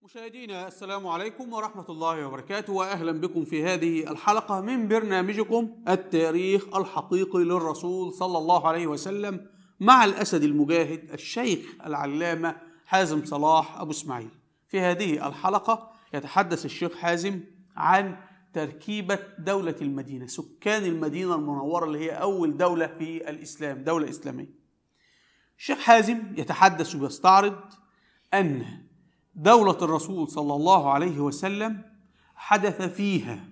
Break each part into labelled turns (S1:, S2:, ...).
S1: مشاهدينا السلام عليكم ورحمة الله وبركاته وأهلا بكم في هذه الحلقة من برنامجكم التاريخ الحقيقي للرسول صلى الله عليه وسلم مع الأسد المجاهد الشيخ العلامة حازم صلاح أبو إسماعيل في هذه الحلقة يتحدث الشيخ حازم عن تركيبة دولة المدينة سكان المدينة المنورة اللي هي أول دولة في الإسلام دولة إسلامية الشيخ حازم يتحدث ويستعرض أن دولة الرسول صلى الله عليه وسلم حدث فيها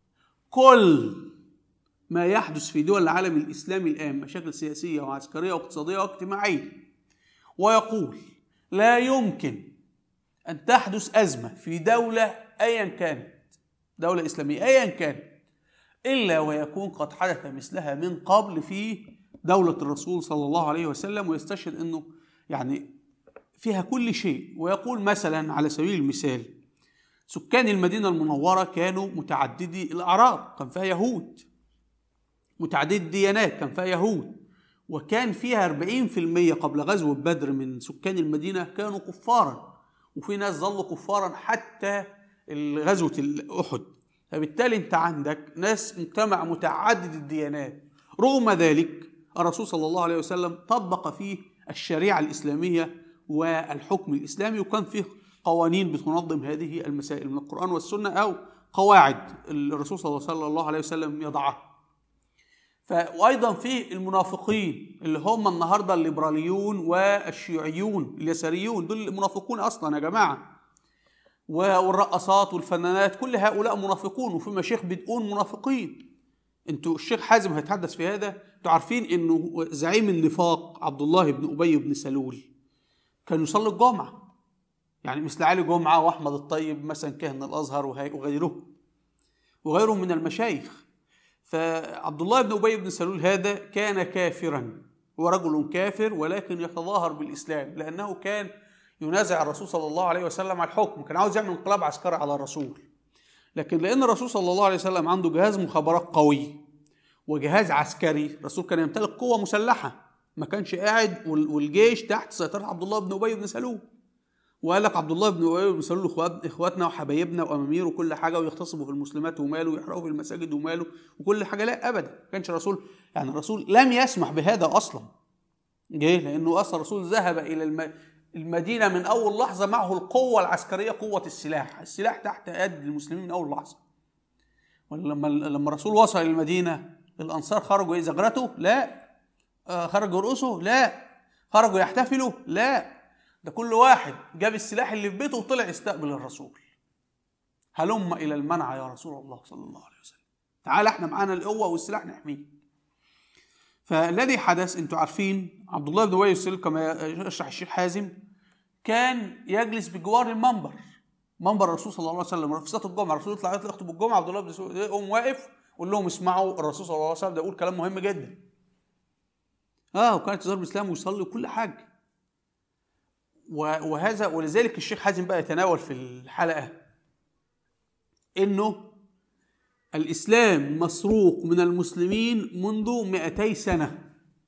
S1: كل ما يحدث في دول العالم الإسلامي الآن مشاكل سياسية وعسكرية واقتصادية واجتماعية ويقول لا يمكن أن تحدث أزمة في دولة أيا كانت دولة إسلامية أيا كانت إلا ويكون قد حدث مثلها من قبل في دولة الرسول صلى الله عليه وسلم ويستشهد أنه يعني فيها كل شيء ويقول مثلا على سبيل المثال سكان المدينة المنورة كانوا متعددي الأعراق كان فيها يهود متعددي الديانات كان فيها يهود وكان فيها 40% قبل غزوة بدر من سكان المدينة كانوا كفارا وفي ناس ظلوا كفارا حتى غزوة أحد فبالتالي أنت عندك ناس مجتمع متعدد الديانات رغم ذلك الرسول صلى الله عليه وسلم طبق فيه الشريعة الإسلامية والحكم الإسلامي وكان فيه قوانين بتنظم هذه المسائل من القرآن والسنة أو قواعد الرسول صلى الله عليه وسلم يضعها وأيضا في المنافقين اللي هم النهاردة الليبراليون والشيوعيون اليساريون دول منافقون أصلا يا جماعة والرقصات والفنانات كل هؤلاء منافقون وفي مشايخ بتقول منافقين انتوا الشيخ حازم هيتحدث في هذا انتوا عارفين انه زعيم النفاق عبد الله بن ابي بن سلول كان يصلي الجمعة يعني مثل علي جمعة وأحمد الطيب مثلا كاهن الأزهر وغيره وغيرهم من المشايخ فعبد الله بن أبي بن سلول هذا كان كافرا ورجل كافر ولكن يتظاهر بالإسلام لأنه كان ينازع الرسول صلى الله عليه وسلم على الحكم كان عاوز يعمل انقلاب عسكري على الرسول لكن لأن الرسول صلى الله عليه وسلم عنده جهاز مخابرات قوي وجهاز عسكري الرسول كان يمتلك قوة مسلحة ما كانش قاعد والجيش تحت سيطرة عبد الله بن أبي بن سلول وقال لك عبد الله بن أبي بن سلول إخوات إخواتنا وحبايبنا وأمامير وكل حاجة ويغتصبوا في المسلمات وماله ويحرقوا في المساجد وماله وكل حاجة لا أبدا ما كانش الرسول يعني الرسول لم يسمح بهذا أصلا ليه؟ لأنه أصلا الرسول ذهب إلى الم... المدينة من أول لحظة معه القوة العسكرية قوة السلاح السلاح تحت يد المسلمين من أول لحظة ولما لما الرسول وصل المدينة الأنصار خرجوا إيه زغرته؟ لا خرجوا يرقصوا؟ لا خرجوا يحتفلوا؟ لا ده كل واحد جاب السلاح اللي في بيته وطلع يستقبل الرسول هلم إلى المنع يا رسول الله صلى الله عليه وسلم تعال احنا معانا القوة والسلاح نحميه فالذي حدث انتوا عارفين عبد الله بن ابي بن كما يشرح الشيخ حازم كان يجلس بجوار المنبر منبر الرسول صلى الله عليه وسلم في صلاه الجمعه الرسول يطلع يخطب الجمعه عبد الله بن يقوم واقف يقول لهم اسمعوا الرسول صلى الله عليه وسلم ده يقول كلام مهم جدا اه وكانت تظهر الاسلام ويصلي وكل حاجه وهذا ولذلك الشيخ حازم بقى يتناول في الحلقه انه الاسلام مسروق من المسلمين منذ 200 سنه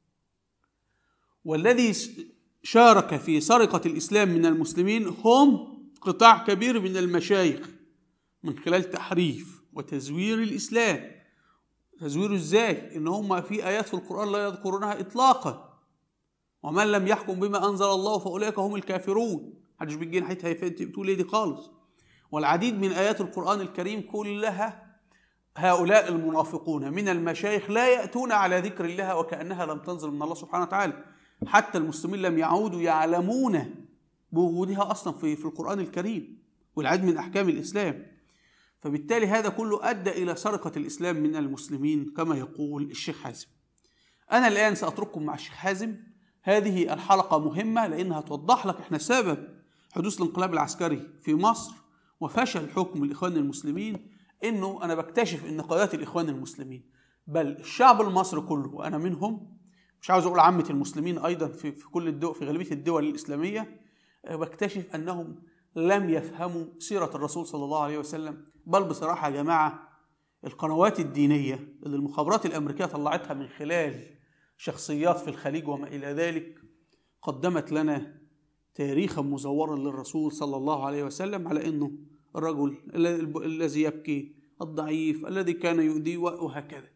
S1: والذي شارك في سرقه الاسلام من المسلمين هم قطاع كبير من المشايخ من خلال تحريف وتزوير الاسلام تزويره ازاي ان هم في ايات في القران لا يذكرونها اطلاقا ومن لم يحكم بما انزل الله فاولئك هم الكافرون محدش بيجي ناحيتها انت بتقول ايه دي خالص والعديد من ايات القران الكريم كلها هؤلاء المنافقون من المشايخ لا ياتون على ذكر الله وكانها لم تنزل من الله سبحانه وتعالى حتى المسلمين لم يعودوا يعلمون بوجودها اصلا في في القران الكريم والعديد من احكام الاسلام فبالتالي هذا كله أدى إلى سرقة الإسلام من المسلمين كما يقول الشيخ حازم أنا الآن سأترككم مع الشيخ حازم هذه الحلقة مهمة لأنها توضح لك إحنا سبب حدوث الانقلاب العسكري في مصر وفشل حكم الإخوان المسلمين إنه أنا بكتشف إن قادات الإخوان المسلمين بل الشعب المصري كله وأنا منهم مش عاوز أقول عامة المسلمين أيضا في, في كل الدول في غالبية الدول الإسلامية بكتشف أنهم لم يفهموا سيرة الرسول صلى الله عليه وسلم بل بصراحة يا جماعة القنوات الدينية اللي المخابرات الأمريكية طلعتها من خلال شخصيات في الخليج وما إلى ذلك قدمت لنا تاريخا مزورا للرسول صلى الله عليه وسلم على انه الرجل ال- الذي يبكي الضعيف الذي كان يؤذيه وهكذا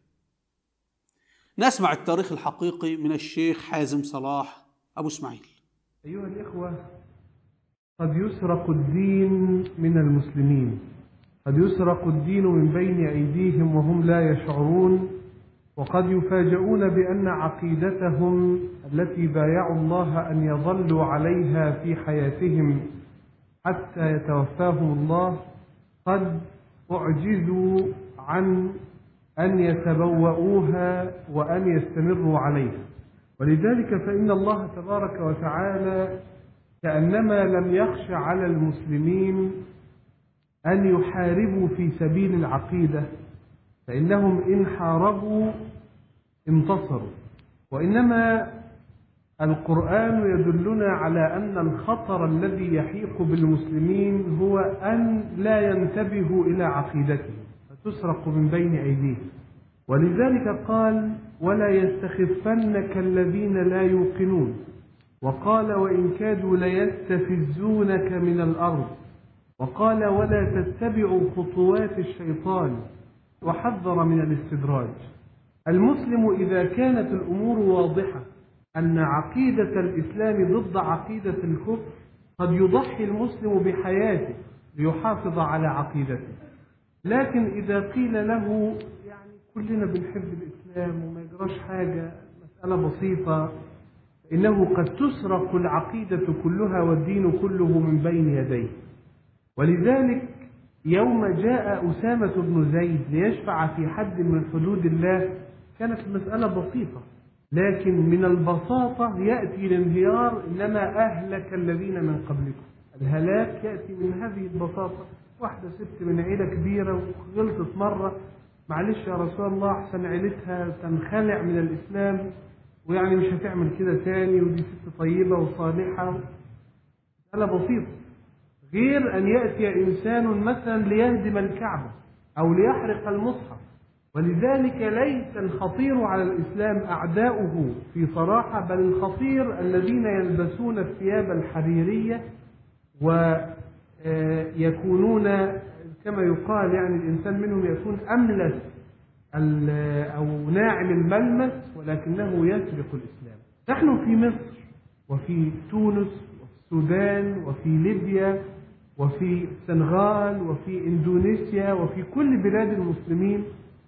S1: نسمع التاريخ الحقيقي من الشيخ حازم صلاح ابو اسماعيل
S2: أيها الإخوة قد يسرق الدين من المسلمين قد يسرق الدين من بين أيديهم وهم لا يشعرون وقد يفاجؤون بأن عقيدتهم التي بايعوا الله أن يظلوا عليها في حياتهم حتى يتوفاهم الله قد أعجزوا عن أن يتبوؤوها وأن يستمروا عليها ولذلك فإن الله تبارك وتعالى كأنما لم يخش على المسلمين أن يحاربوا في سبيل العقيدة فإنهم إن حاربوا انتصروا وإنما القرآن يدلنا على أن الخطر الذي يحيق بالمسلمين هو أن لا ينتبهوا إلى عقيدتهم فتسرق من بين أيديهم ولذلك قال ولا يستخفنك الذين لا يوقنون وقال وإن كادوا ليستفزونك من الأرض وقال ولا تتبعوا خطوات الشيطان وحذر من الاستدراج المسلم إذا كانت الأمور واضحة أن عقيدة الإسلام ضد عقيدة الكفر قد يضحي المسلم بحياته ليحافظ على عقيدته لكن إذا قيل له يعني كلنا بنحب الإسلام وما يجراش حاجة مسألة بسيطة إنه قد تسرق العقيدة كلها والدين كله من بين يديه ولذلك يوم جاء أسامة بن زيد ليشفع في حد من حدود الله كانت المسألة بسيطة لكن من البساطة يأتي الانهيار إنما أهلك الذين من قبلكم الهلاك يأتي من هذه البساطة واحدة ست من عيلة كبيرة وغلطت مرة معلش يا رسول الله أحسن عيلتها تنخلع من الإسلام ويعني مش هتعمل كده تاني ودي ست طيبة وصالحة مسألة بسيطة غير أن يأتي إنسان مثلا ليهدم الكعبة أو ليحرق المصحف ولذلك ليس الخطير على الإسلام أعداؤه في صراحة بل الخطير الذين يلبسون الثياب الحريرية ويكونون كما يقال يعني الإنسان منهم يكون أملس أو ناعم الملمس ولكنه يسرق الإسلام نحن في مصر وفي تونس وفي السودان وفي ليبيا وفي السنغال وفي اندونيسيا وفي كل بلاد المسلمين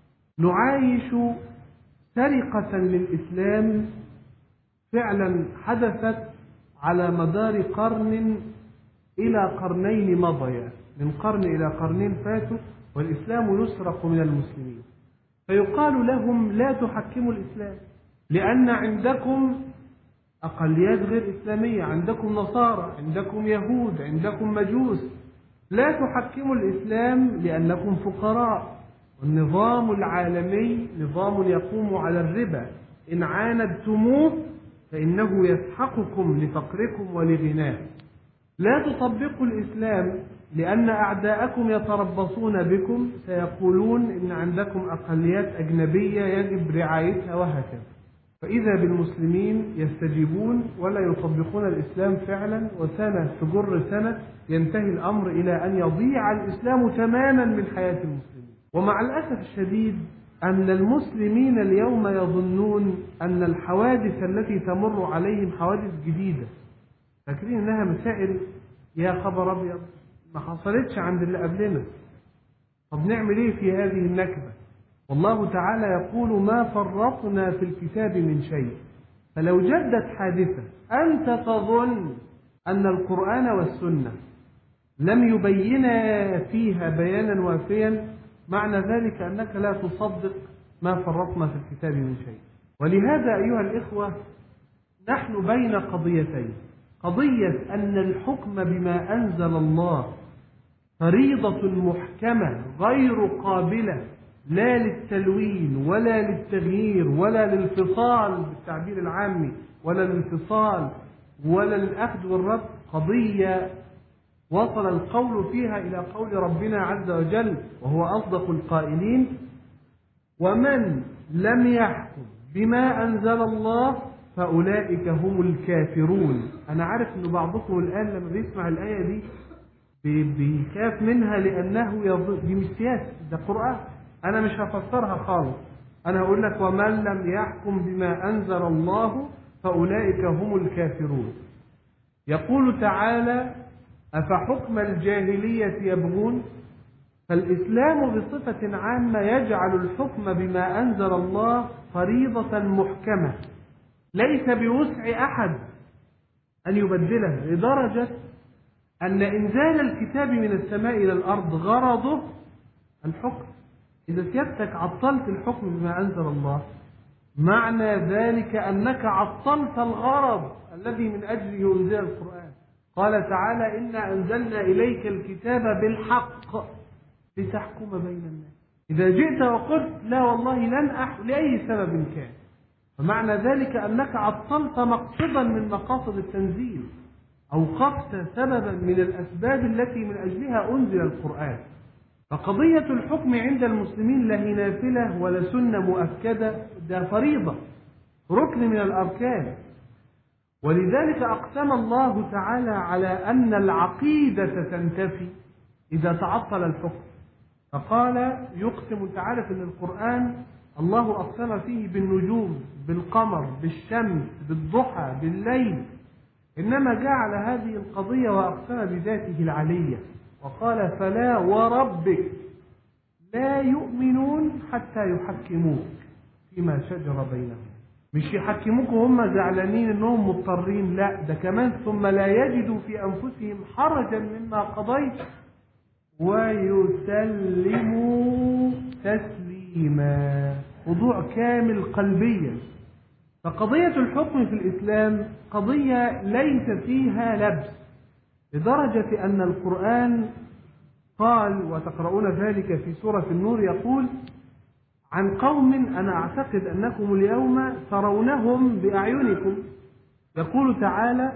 S2: نعايش سرقة للإسلام فعلا حدثت على مدار قرن إلى قرنين مضيا من قرن إلى قرنين فاتوا والإسلام يسرق من المسلمين فيقال لهم لا تحكموا الإسلام لأن عندكم أقليات غير إسلامية عندكم نصارى عندكم يهود عندكم مجوس لا تحكموا الإسلام لأنكم فقراء والنظام العالمي نظام يقوم على الربا إن عاندتموه فإنه يسحقكم لفقركم ولغناه لا تطبقوا الإسلام لأن أعداءكم يتربصون بكم سيقولون إن عندكم أقليات أجنبية يجب رعايتها وهكذا فإذا بالمسلمين يستجيبون ولا يطبقون الإسلام فعلا وسنة تجر سنة ينتهي الأمر إلى أن يضيع الإسلام تماما من حياة المسلمين ومع الأسف الشديد أن المسلمين اليوم يظنون أن الحوادث التي تمر عليهم حوادث جديدة فاكرين إنها مسائل يا خبر أبيض ما حصلتش عند اللي قبلنا طب نعمل إيه في هذه النكبة والله تعالى يقول ما فرطنا في الكتاب من شيء فلو جدت حادثة أنت تظن أن القرآن والسنة لم يبينا فيها بيانا وافيا معنى ذلك أنك لا تصدق ما فرطنا في الكتاب من شيء ولهذا أيها الإخوة نحن بين قضيتين قضية أن الحكم بما أنزل الله فريضة محكمة غير قابلة لا للتلوين ولا للتغيير ولا للفصال بالتعبير العامي ولا الانفصال ولا الأخذ والرد قضية وصل القول فيها إلى قول ربنا عز وجل وهو أصدق القائلين ومن لم يحكم بما أنزل الله فأولئك هم الكافرون أنا عارف إن بعضكم الآن لما بيسمع الآية دي بي- بيخاف منها لأنه يظن دي مش سياسة ده قرآن أنا مش هفسرها خالص أنا هقول لك ومن لم يحكم بما أنزل الله فأولئك هم الكافرون يقول تعالى أفحكم الجاهلية يبغون فالإسلام بصفة عامة يجعل الحكم بما أنزل الله فريضة محكمة ليس بوسع أحد أن يبدلها لدرجة أن إنزال الكتاب من السماء إلى الأرض غرضه الحكم إذا سيادتك عطلت الحكم بما أنزل الله معنى ذلك أنك عطلت الغرض الذي من أجله أنزل القرآن قال تعالى إنا أنزلنا إليك الكتاب بالحق لتحكم بين الناس إذا جئت وقلت لا والله لن أح لأي سبب كان فمعنى ذلك أنك عطلت مقصدا من مقاصد التنزيل أوقفت سببا من الأسباب التي من أجلها أنزل القرآن فقضية الحكم عند المسلمين لا هي نافلة ولا سنة مؤكدة ده فريضة ركن من الأركان ولذلك أقسم الله تعالى على أن العقيدة تنتفي إذا تعطل الحكم فقال يقسم تعالى في القرآن الله أقسم فيه بالنجوم بالقمر بالشمس بالضحى بالليل إنما جعل هذه القضية وأقسم بذاته العلية وقال فلا وربك لا يؤمنون حتى يحكموك فيما شجر بينهم مش يحكموك وهم زعلانين انهم مضطرين لا ده كمان ثم لا يجدوا في انفسهم حرجا مما قضيت ويسلموا تسليما خضوع كامل قلبيا فقضية الحكم في الإسلام قضية ليس فيها لبس لدرجة أن القرآن قال وتقرؤون ذلك في سورة النور يقول عن قوم أنا أعتقد أنكم اليوم ترونهم بأعينكم يقول تعالى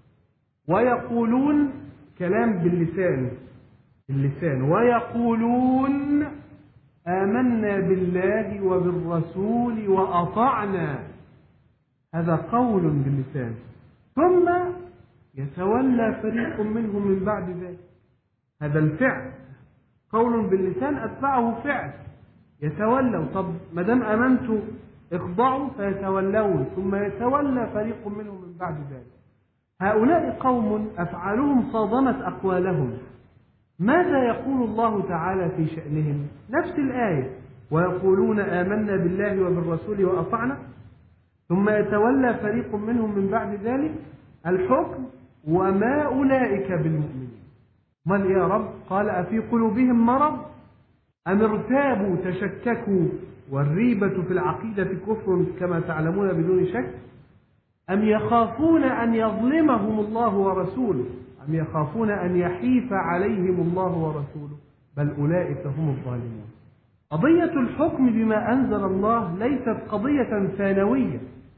S2: ويقولون كلام باللسان باللسان ويقولون آمنا بالله وبالرسول وأطعنا هذا قول باللسان ثم يتولى فريق منهم من بعد ذلك هذا الفعل قول باللسان أتبعه فعل يتولوا طب ما دام امنتوا اخضعوا فيتولون ثم يتولى فريق منهم من بعد ذلك هؤلاء قوم افعالهم صادمت اقوالهم ماذا يقول الله تعالى في شانهم نفس الايه ويقولون امنا بالله وبالرسول واطعنا ثم يتولى فريق منهم من بعد ذلك الحكم وما اولئك بالمؤمنين من يا رب قال افي قلوبهم مرض أم ارتابوا تشككوا والريبة في العقيدة كفر كما تعلمون بدون شك أم يخافون أن يظلمهم الله ورسوله أم يخافون أن يحيف عليهم الله ورسوله بل أولئك هم الظالمون قضية الحكم بما أنزل الله ليست قضية ثانوية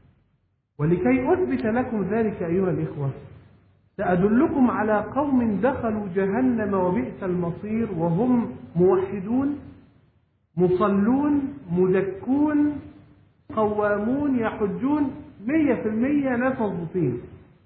S2: ولكي أثبت لكم ذلك أيها الإخوة سأدلكم على قوم دخلوا جهنم وبئس المصير وهم موحدون مصلون مزكون قوامون يحجون مية في المية ناس مضبوطين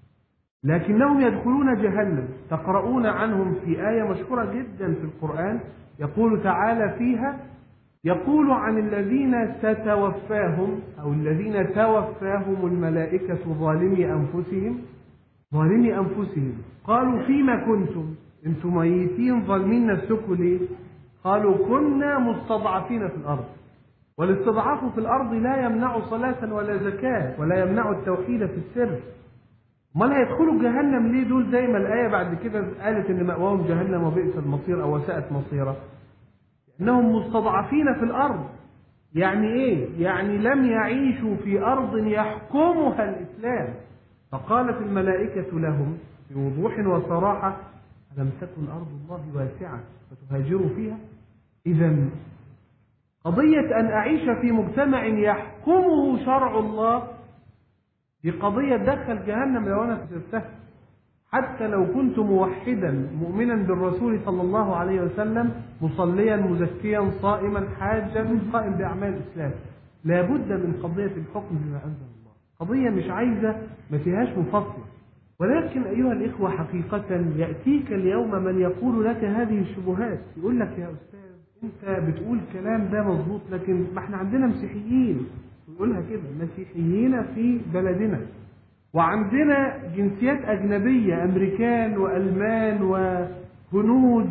S2: لكنهم يدخلون جهنم تقرؤون عنهم في آية مشهورة جدا في القرآن يقول تعالى فيها يقول عن الذين تتوفاهم أو الذين توفاهم الملائكة ظالمي أنفسهم ظالمي أنفسهم قالوا فيما كنتم أنتم ميتين ظالمين نفسكم ليه قالوا كنا مستضعفين في الأرض والاستضعاف في الأرض لا يمنع صلاة ولا زكاة ولا يمنع التوحيد في السر امال هيدخلوا جهنم ليه دول زي ما الآية بعد كده قالت إن مأواهم جهنم وبئس المصير أو وساءت مصيرا إنهم مستضعفين في الأرض يعني إيه؟ يعني لم يعيشوا في أرض يحكمها الإسلام فقالت الملائكة لهم بوضوح وصراحة ألم تكن أرض الله واسعة فتهاجروا فيها إذا قضية أن أعيش في مجتمع يحكمه شرع الله دي قضية تدخل جهنم لو أنا سبتها حتى لو كنت موحدا مؤمنا بالرسول صلى الله عليه وسلم مصليا مزكيا صائما حاجا قائم بأعمال الإسلام لابد من قضية الحكم بما أنزل الله قضية مش عايزة ما فيهاش مفاصلة ولكن أيها الإخوة حقيقة يأتيك اليوم من يقول لك هذه الشبهات يقول لك يا أستاذ أنت بتقول كلام ده مظبوط لكن ما احنا عندنا مسيحيين يقولها كده مسيحيين في بلدنا وعندنا جنسيات أجنبية أمريكان وألمان وهنود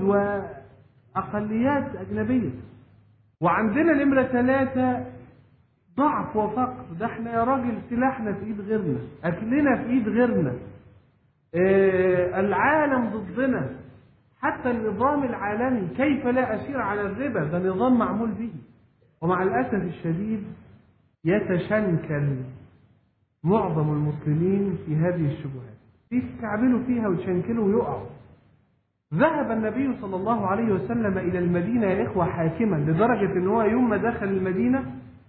S2: وأقليات أجنبية وعندنا نمرة ثلاثة ضعف وفقر ده احنا يا راجل سلاحنا في ايد غيرنا اكلنا في ايد غيرنا اه العالم ضدنا حتى النظام العالمي كيف لا اسير على الربا ده نظام معمول به ومع الاسف الشديد يتشنكل معظم المسلمين في هذه الشبهات يستعملوا فيها ويتشنكلوا ويقعوا ذهب النبي صلى الله عليه وسلم الى المدينه يا اخوه حاكما لدرجه ان هو يوم ما دخل المدينه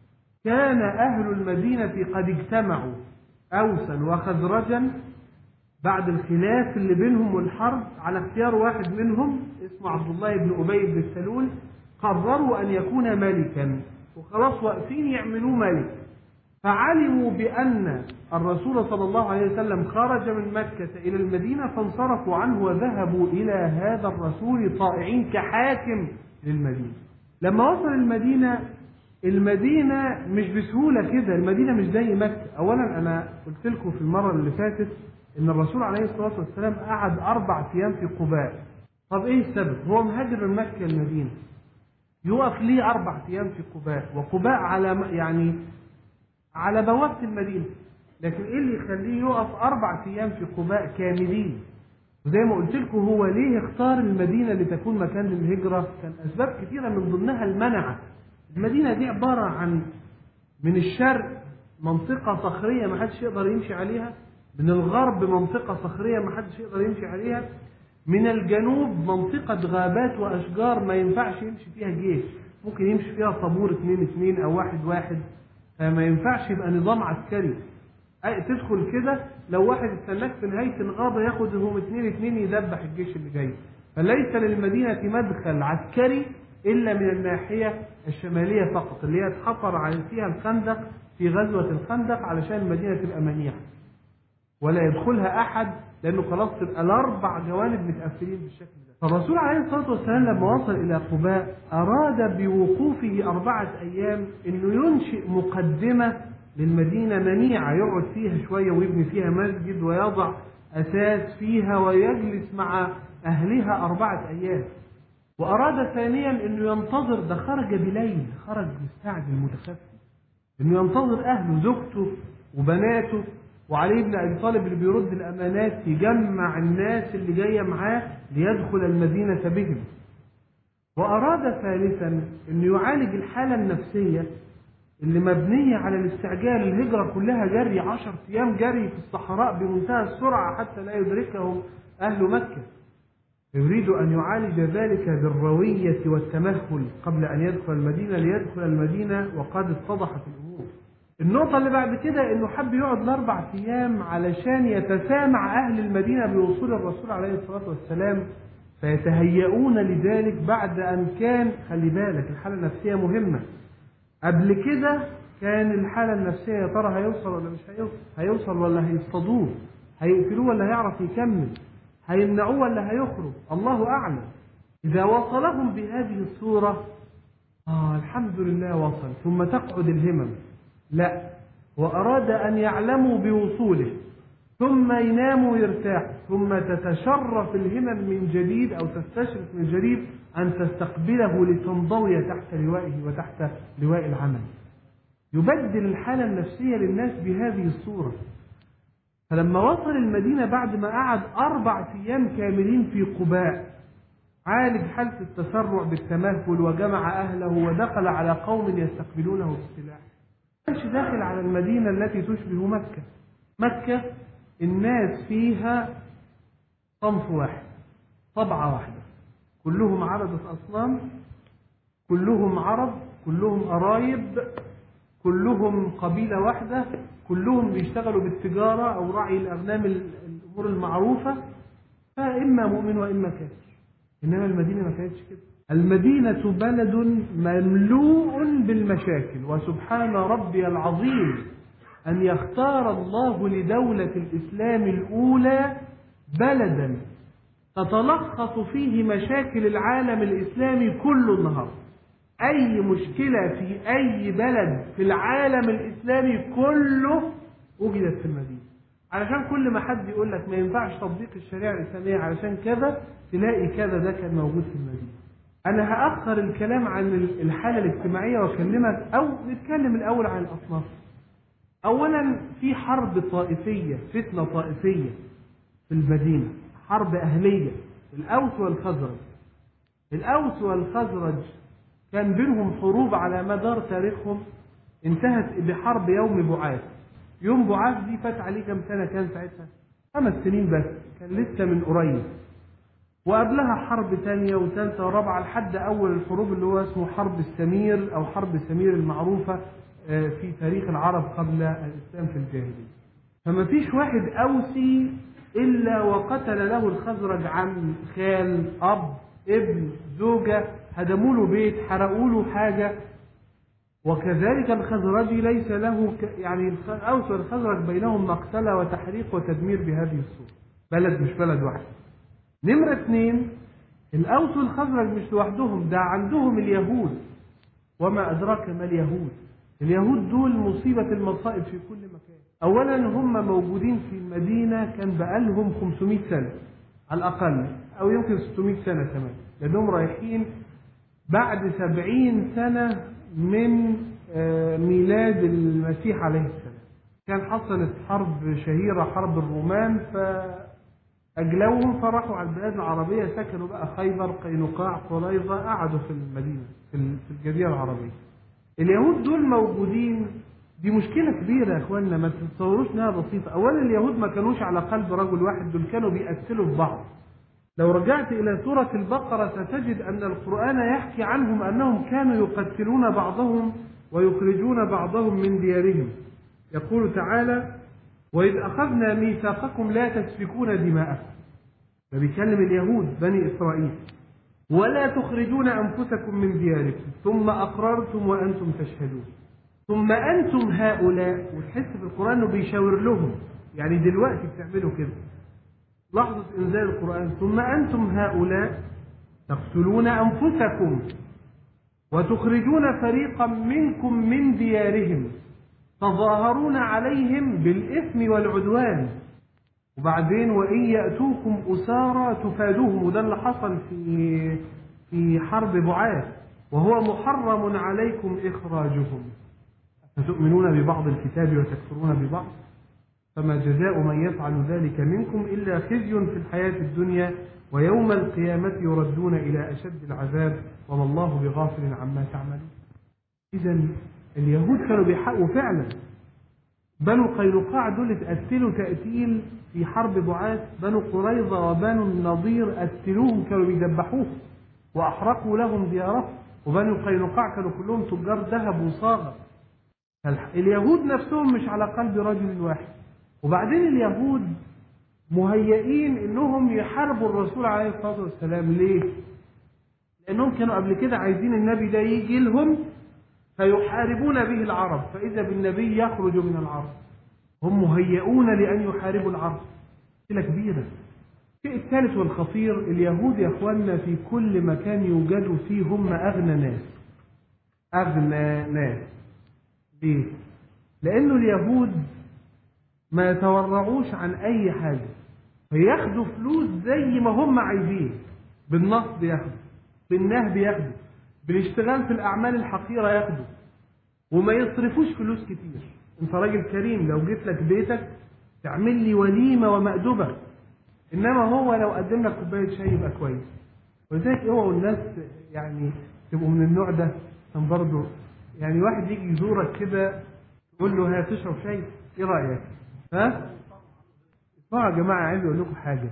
S2: كان أهل المدينة قد اجتمعوا أوسا وخزرجا بعد الخلاف اللي بينهم والحرب على اختيار واحد منهم اسمه عبد الله بن أبي بن السلول قرروا أن يكون ملكا وخلاص واقفين يعملوه ملك فعلموا بأن الرسول صلى الله عليه وسلم خرج من مكة إلى المدينة فانصرفوا عنه وذهبوا إلى هذا الرسول طائعين كحاكم للمدينة لما وصل المدينة المدينة مش بسهولة كده المدينة مش زي مكة أولا أنا قلت لكم في المرة اللي فاتت إن الرسول عليه الصلاة والسلام قعد أربع أيام في قباء طب إيه السبب هو مهاجر من مكة المدينة يقف ليه أربع أيام في قباء وقباء على يعني على بوابة المدينة لكن إيه اللي يخليه يقف أربع أيام في قباء كاملين وزي ما قلت لكم هو ليه اختار المدينة لتكون مكان للهجرة كان أسباب كثيرة من ضمنها المنعة المدينة دي عبارة عن من الشرق منطقة صخرية ما حدش يقدر يمشي عليها من الغرب منطقة صخرية ما حدش يقدر يمشي عليها من الجنوب منطقة غابات وأشجار ما ينفعش يمشي فيها جيش ممكن يمشي فيها طابور اتنين اتنين أو واحد واحد فما ينفعش يبقى نظام عسكري أي تدخل كده لو واحد استناك في نهاية الغابة ياخدهم اتنين اتنين يدبح الجيش اللي جاي فليس للمدينة مدخل عسكري إلا من الناحية الشمالية فقط اللي هي اتحفر فيها الخندق في غزوة الخندق علشان المدينة تبقى منيعة ولا يدخلها أحد لأنه خلاص تبقى الأربع جوانب متقفلين بالشكل ده فالرسول عليه الصلاة والسلام لما وصل إلى قباء أراد بوقوفه أربعة أيام أنه ينشئ مقدمة للمدينة منيعة يقعد فيها شوية ويبني فيها مسجد ويضع أساس فيها ويجلس مع أهلها أربعة أيام وأراد ثانيا أنه ينتظر ده خرج بليل خرج مستعجل متخفي أنه ينتظر أهله زوجته وبناته وعلي بن أبي طالب اللي بيرد الأمانات يجمع الناس اللي جاية معاه ليدخل المدينة بهم وأراد ثالثا أنه يعالج الحالة النفسية اللي مبنية على الاستعجال الهجرة كلها جري عشر أيام جري في الصحراء بمنتهى السرعة حتى لا يدركهم أهل مكة يريد أن يعالج ذلك بالروية والتمهل قبل أن يدخل المدينة ليدخل المدينة وقد اتضحت الأمور النقطة اللي بعد كده إنه حب يقعد الأربع أيام علشان يتسامع أهل المدينة بوصول الرسول عليه الصلاة والسلام فيتهيئون لذلك بعد أن كان خلي بالك الحالة النفسية مهمة قبل كده كان الحالة النفسية يا ترى هيوصل ولا مش هيوصل هيوصل ولا هيصطادوه هيقتلوه ولا هيعرف يكمل هيمنعوه ولا هيخرج الله أعلم إذا وصلهم بهذه الصورة آه الحمد لله وصل ثم تقعد الهمم لا وأراد أن يعلموا بوصوله ثم يناموا ويرتاحوا ثم تتشرف الهمم من جديد أو تستشرف من جديد أن تستقبله لتنضوي تحت لوائه وتحت لواء العمل يبدل الحالة النفسية للناس بهذه الصورة فلما وصل المدينة بعد ما قعد أربع أيام كاملين في قباء عالج حالة التسرع بالتمهل وجمع أهله ودخل على قوم يستقبلونه بالسلاح كانش داخل على المدينة التي تشبه مكة مكة الناس فيها صنف واحد طبعة واحدة كلهم عبدة أصنام كلهم عرب كلهم قرايب كلهم قبيلة واحدة كلهم بيشتغلوا بالتجارة أو رعي الأغنام الأمور المعروفة فإما مؤمن وإما كافر إنما المدينة ما كانتش كده المدينة بلد مملوء بالمشاكل وسبحان ربي العظيم أن يختار الله لدولة الإسلام الأولى بلدا تتلخص فيه مشاكل العالم الإسلامي كل النهار أي مشكلة في أي بلد في العالم الإسلامي كله وجدت في المدينة علشان كل ما حد يقول لك ما ينفعش تطبيق الشريعة الإسلامية علشان كذا تلاقي كذا ده كان موجود في المدينة أنا هأخر الكلام عن الحالة الاجتماعية وأكلمك أو نتكلم الأول عن الأصناف أولا في حرب طائفية فتنة طائفية في المدينة حرب أهلية الأوس والخزرج الأوس والخزرج كان بينهم حروب على مدار تاريخهم انتهت بحرب يوم بعاث يوم بعاث دي فات عليه كام سنة كان ساعتها خمس سنين بس كان لسه من قريب وقبلها حرب تانية وثالثة ورابعة لحد أول الحروب اللي هو اسمه حرب السمير أو حرب سمير المعروفة في تاريخ العرب قبل الإسلام في الجاهلية فما فيش واحد أوسي إلا وقتل له الخزرج عم خال أب ابن زوجة هدموا له بيت حرقوا له حاجة وكذلك الخزرجي ليس له ك... يعني الأوس والخزرج بينهم مقتلة وتحريق وتدمير بهذه الصورة بلد مش بلد واحد نمرة اثنين الأوس والخزرج مش لوحدهم ده عندهم اليهود وما أدراك ما اليهود اليهود دول مصيبة المصائب في كل مكان أولا هم موجودين في المدينة كان بقالهم 500 سنة على الأقل أو يمكن 600 سنة كمان لأنهم رايحين بعد 70 سنة من ميلاد المسيح عليه السلام كان حصلت حرب شهيرة حرب الرومان فأجلوهم فراحوا على البلاد العربية سكنوا بقى خيبر قينقاع قريظة قعدوا في المدينة في الجزيرة العربية اليهود دول موجودين دي مشكلة كبيرة يا اخوانا ما تتصوروش انها بسيطة اولا اليهود ما كانوش على قلب رجل واحد دول كانوا بيقتلوا في بعض لو رجعت الى سورة البقرة ستجد ان القرآن يحكي عنهم انهم كانوا يقتلون بعضهم ويخرجون بعضهم من ديارهم يقول تعالى وإذ أخذنا ميثاقكم لا تسفكون دماءكم ده بيكلم اليهود بني إسرائيل ولا تخرجون أنفسكم من دياركم ثم أقررتم وأنتم تشهدون ثم أنتم هؤلاء وتحس في القرآن إنه بيشاور لهم يعني دلوقتي بتعملوا كده لحظة إنزال القرآن ثم أنتم هؤلاء تقتلون أنفسكم وتخرجون فريقا منكم من ديارهم تظاهرون عليهم بالإثم والعدوان وبعدين وإن يأتوكم أسارى تفادوهم وده اللي حصل في في حرب بعاث وهو محرم عليكم إخراجهم فتؤمنون ببعض الكتاب وتكفرون ببعض فما جزاء من يفعل ذلك منكم إلا خزي في الحياة الدنيا ويوم القيامة يردون إلى أشد العذاب وما الله بغافل عما تعملون إذا اليهود كانوا بيحقوا فعلا بنو قينقاع دول اتقتلوا تقتيل في حرب بعاث بنو قريظة وبنو النضير قتلوهم كانوا بيذبحوهم وأحرقوا لهم ديارهم وبنو قينقاع كانوا كلهم تجار ذهب وصاغة اليهود نفسهم مش على قلب رجل واحد وبعدين اليهود مهيئين انهم يحاربوا الرسول عليه الصلاه والسلام ليه؟ لانهم كانوا قبل كده عايزين النبي ده يجي لهم فيحاربون به العرب فاذا بالنبي يخرج من العرب هم مهيئون لان يحاربوا العرب مشكله كبيره الشيء الثالث والخطير اليهود يا اخواننا في كل مكان يوجدوا فيه هم اغنى ناس اغنى ناس ليه؟ لانه اليهود ما يتورعوش عن اي حاجه فياخدوا فلوس زي ما هم عايزين بالنصب ياخدوا بالنهب ياخدوا بالاشتغال في الاعمال الحقيره ياخدوا وما يصرفوش فلوس كتير انت راجل كريم لو جيت لك بيتك تعمل لي وليمه ومأدبه انما هو لو قدم لك كوبايه شاي يبقى كويس ولذلك اوعوا الناس يعني تبقوا من النوع ده عشان برضه يعني واحد يجي يزورك كده تقول له هتشرب شاي ايه رايك؟ ها؟ اسمعوا يا جماعه عايز اقول لكم حاجه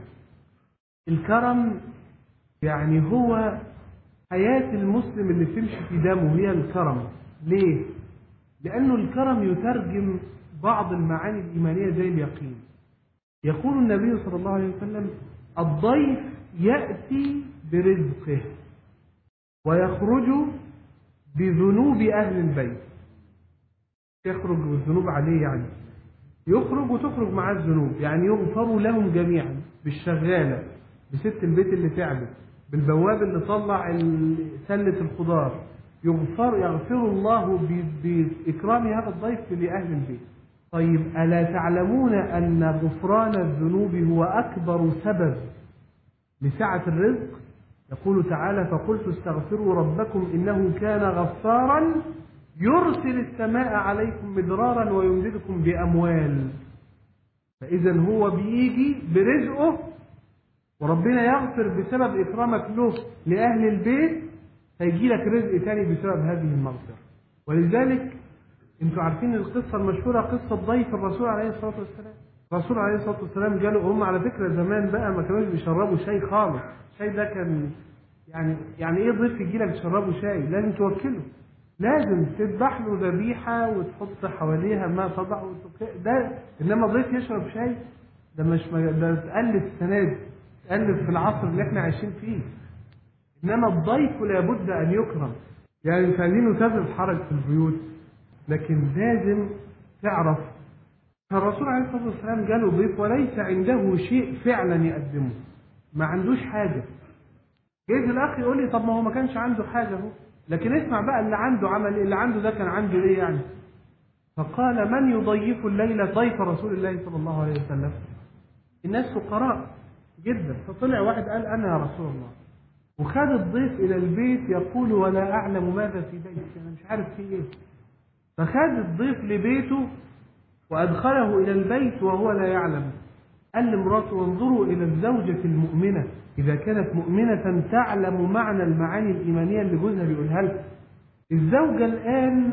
S2: الكرم يعني هو حياة المسلم اللي تمشي في دمه هي الكرم ليه؟ لأنه الكرم يترجم بعض المعاني الإيمانية زي اليقين يقول النبي صلى الله عليه وسلم الضيف يأتي برزقه ويخرج بذنوب أهل البيت يخرج والذنوب عليه يعني يخرج وتخرج معاه الذنوب يعني يغفر لهم جميعا بالشغالة بست البيت اللي تعبت بالبواب اللي طلع ال- سلة الخضار يغفر يغفر الله ب- بإكرام هذا الضيف لأهل البيت طيب ألا تعلمون أن غفران الذنوب هو أكبر سبب لسعة الرزق يقول تعالى فقلت استغفروا ربكم إنه كان غفارا يرسل السماء عليكم مدرارا ويمددكم بأموال فإذا هو بيجي برزقه وربنا يغفر بسبب إكرامك له لأهل البيت فيجي لك رزق تاني بسبب هذه المغفرة ولذلك انتوا عارفين القصة المشهورة قصة ضيف الرسول عليه الصلاة والسلام الرسول عليه الصلاة والسلام جاله هم على فكرة زمان بقى ما كانوش بيشربوا شاي خالص الشاي ده كان يعني يعني ايه ضيف يجي لك تشربه شاي لازم توكله لازم تذبح له ذبيحة وتحط حواليها ما تضع وتك... ده انما ضيف يشرب شاي ده مش م... ده تألف السنة دي تألف في العصر اللي احنا عايشين فيه انما الضيف لابد ان يكرم يعني مش عايزين نسبب حرج في البيوت لكن لازم تعرف فالرسول عليه الصلاه والسلام جاله ضيف وليس عنده شيء فعلا يقدمه ما عندوش حاجه جايز الاخ يقول لي طب ما هو ما كانش عنده حاجه اهو لكن اسمع بقى اللي عنده عمل ايه اللي عنده ده كان عنده ايه يعني فقال من يضيف الليله ضيف رسول الله صلى الله عليه وسلم الناس فقراء جدا فطلع واحد قال انا يا رسول الله وخد الضيف الى البيت يقول ولا اعلم ماذا في بيتي انا مش عارف في ايه فخد الضيف لبيته وادخله الى البيت وهو لا يعلم قال لمراته انظروا الى الزوجه المؤمنه اذا كانت مؤمنه تعلم معنى المعاني الايمانيه اللي جوزها بيقولها لها الزوجه الان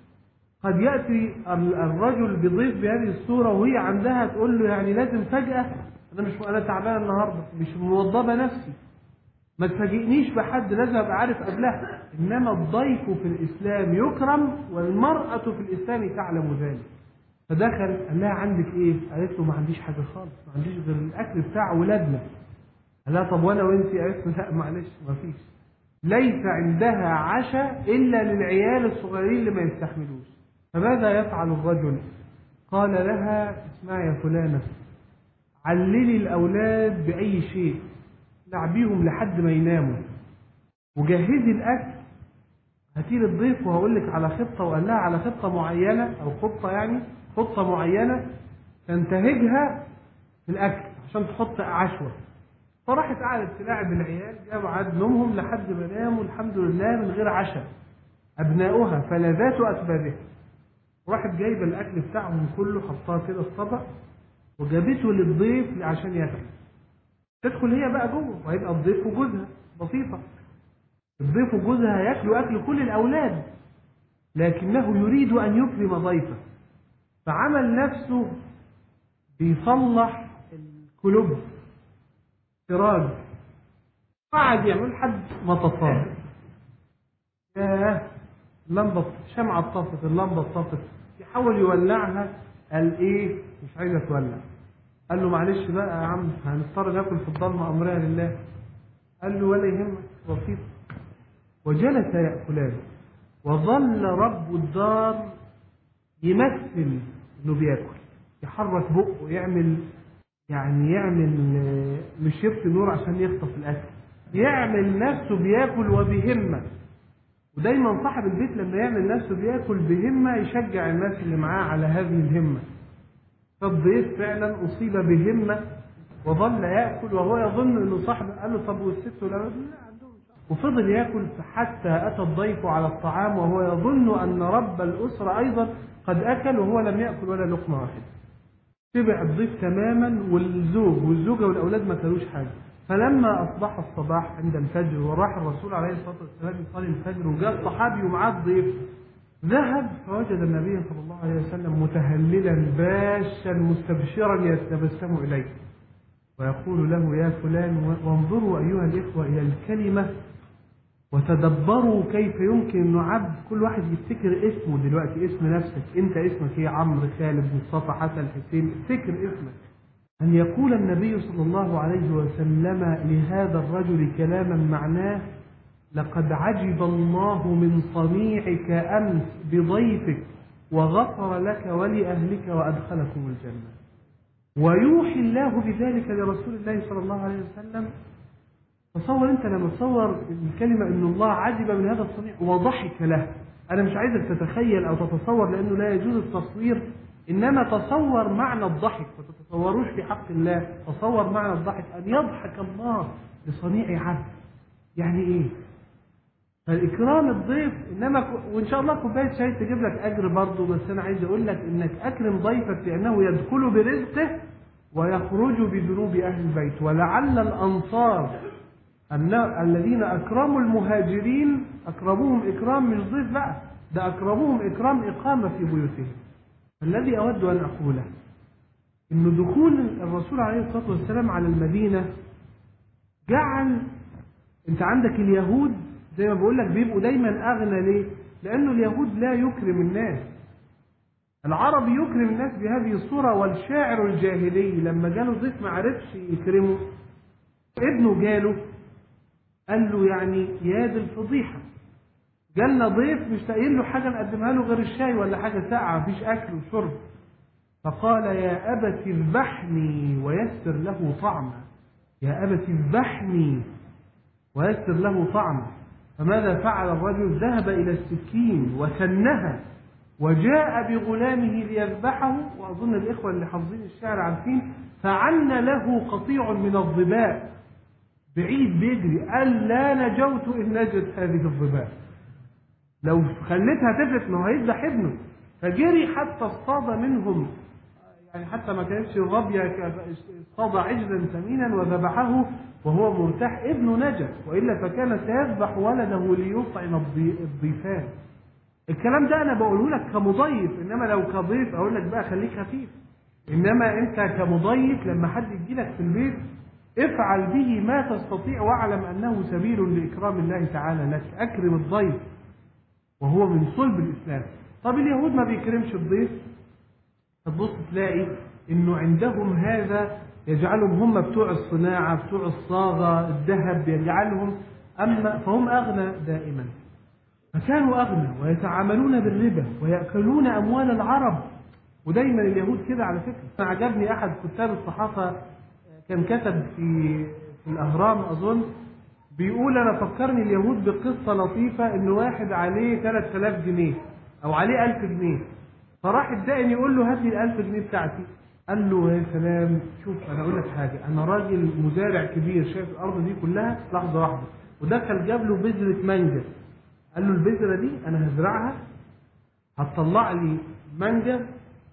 S2: قد ياتي ال- الرجل بضيف بهذه الصوره وهي عندها تقول له يعني لازم فجاه انا مش انا تعبانه النهارده مش موظبه نفسي ما تفاجئنيش بحد لازم ابقى عارف قبلها انما الضيف في الاسلام يكرم والمراه في الاسلام تعلم ذلك فدخل قال لها عندك ايه؟ قالت له ما عنديش حاجه خالص ما عنديش غير الاكل بتاع ولادنا قال لها طب وانا وانت قالت له لا معلش ما فيش ليس عندها عشاء الا للعيال الصغيرين اللي ما يستحملوش فماذا يفعل الرجل؟ قال لها اسمعي يا فلانه عللي الاولاد باي شيء لعبيهم لحد ما يناموا وجهزي الاكل هاتي لي الضيف وهقول لك على خطه وقال لها على خطه معينه او خطه يعني خطه معينه تنتهجها في الاكل عشان تحط عشوه فراحت قعدت تلاعب العيال جاء ميعاد نومهم لحد ما ناموا الحمد لله من غير عشاء ابناؤها فلذات اكبادها وراحت جايبه الاكل بتاعهم كله حطاه كده في طبق وجابته للضيف عشان ياكل تدخل هي بقى جوه وهيبقى الضيف وجوزها بسيطة الضيف وجوزها هياكلوا أكل كل الأولاد لكنه يريد أن يكرم ضيفه فعمل نفسه بيصلح الكلوب سراج قعد يعمل لحد ما تصاب ياه اللمبة شمعة طفت اللمبة طفت يحاول يولعها قال ايه مش عايزة تولع قال له معلش بقى يا عم هنضطر ناكل في الضلمة أمرها لله قال له ولا يهمك بسيط وجلس يأكلان وظل رب الدار يمثل انه بياكل يحرك بقه يعمل يعني يعمل آه، مش يطفي النور عشان يخطف الاكل يعمل نفسه بياكل وبهمه ودايما صاحب البيت لما يعمل نفسه بياكل بهمه يشجع الناس اللي معاه على هذه الهمه فالضيف فعلا اصيب بهمه وظل ياكل وهو يظن انه صاحب قال له طب والست ولا لا عندهم وفضل ياكل حتى اتى الضيف على الطعام وهو يظن ان رب الاسره ايضا قد اكل وهو لم ياكل ولا لقمه واحده شبع الضيف تماما والزوج والزوجه والاولاد ما كلوش حاجه فلما اصبح الصباح عند الفجر وراح الرسول عليه الصلاه والسلام يصلي الفجر وجاء الصحابي ومعاه الضيف ذهب فوجد النبي صلى الله عليه وسلم متهللا باشا مستبشرا يتبسم اليه ويقول له يا فلان وانظروا ايها الاخوه الى الكلمه وتدبروا كيف يمكن انه عبد كل واحد يفتكر اسمه دلوقتي اسم نفسك انت اسمك ايه عمرو خالد مصطفى حسن حسين افتكر اسمك ان يقول النبي صلى الله عليه وسلم لهذا الرجل كلاما معناه لقد عجب الله من صنيعك امس بضيفك وغفر لك ولأهلك وأدخلكم الجنة ويوحي الله بذلك لرسول الله صلى الله عليه وسلم تصور انت لما تصور الكلمة ان الله عجب من هذا الصنيع وضحك له انا مش عايزك تتخيل او تتصور لانه لا يجوز التصوير انما تصور معنى الضحك ما تتصوروش في حق الله تصور معنى الضحك ان يضحك الله لصنيع عبد يعني ايه فالاكرام الضيف انما ك... وان شاء الله كوبايه شاي تجيب لك اجر برضه بس انا عايز اقول لك انك اكرم ضيفك لانه يدخل برزقه ويخرج بذنوب اهل البيت ولعل الانصار أن الذين اكرموا المهاجرين اكرموهم اكرام مش ضيف بقى ده اكرموهم اكرام اقامه في بيوتهم الذي اود ان اقوله ان دخول الرسول عليه الصلاه والسلام على المدينه جعل انت عندك اليهود زي ما بقول لك بيبقوا دايما اغنى ليه؟ لانه اليهود لا يكرم الناس. العرب يكرم الناس بهذه الصوره والشاعر الجاهلي لما جاله ضيف ما عرفش يكرمه ابنه جاله قال له يعني يا دي الفضيحه جالنا ضيف مش لاقيين له حاجه نقدمها له غير الشاي ولا حاجه ساقعه مفيش اكل وشرب فقال يا ابت اذبحني ويسر له طعما يا ابت اذبحني ويسر له طعما فماذا فعل الرجل ذهب إلى السكين وسنها وجاء بغلامه ليذبحه وأظن الإخوة اللي حافظين الشعر عارفين فعن له قطيع من الظباء بعيد بيجري قال لا نجوت إن نجت هذه الظباء لو خليتها تفلت ما هو هيذبح ابنه فجري حتى اصطاد منهم يعني حتى ما كانتش الظبية اصطاد عجلا ثمينا وذبحه وهو مرتاح ابنه نجا والا فكان سيذبح ولده ليطعم الضيفان الكلام ده انا بقوله لك كمضيف انما لو كضيف اقول لك بقى خليك خفيف انما انت كمضيف لما حد يجي لك في البيت افعل به ما تستطيع واعلم انه سبيل لاكرام الله تعالى لك اكرم الضيف وهو من صلب الاسلام طب اليهود ما بيكرمش الضيف تبص تلاقي انه عندهم هذا يجعلهم هم بتوع الصناعة بتوع الصاغة الذهب يجعلهم أما فهم أغنى دائما فكانوا أغنى ويتعاملون بالربا ويأكلون أموال العرب ودايما اليهود كده على فكرة عجبني أحد كتاب الصحافة كان كتب في في الأهرام أظن بيقول أنا فكرني اليهود بقصة لطيفة إن واحد عليه 3000 جنيه أو عليه 1000 جنيه فراح الدائن يقول له هات لي ال 1000 جنيه بتاعتي قال له يا سلام شوف انا اقول لك حاجه انا راجل مزارع كبير شايف الارض دي كلها لحظه واحده ودخل جاب له بذره مانجا قال له البذره دي انا هزرعها هتطلع لي مانجا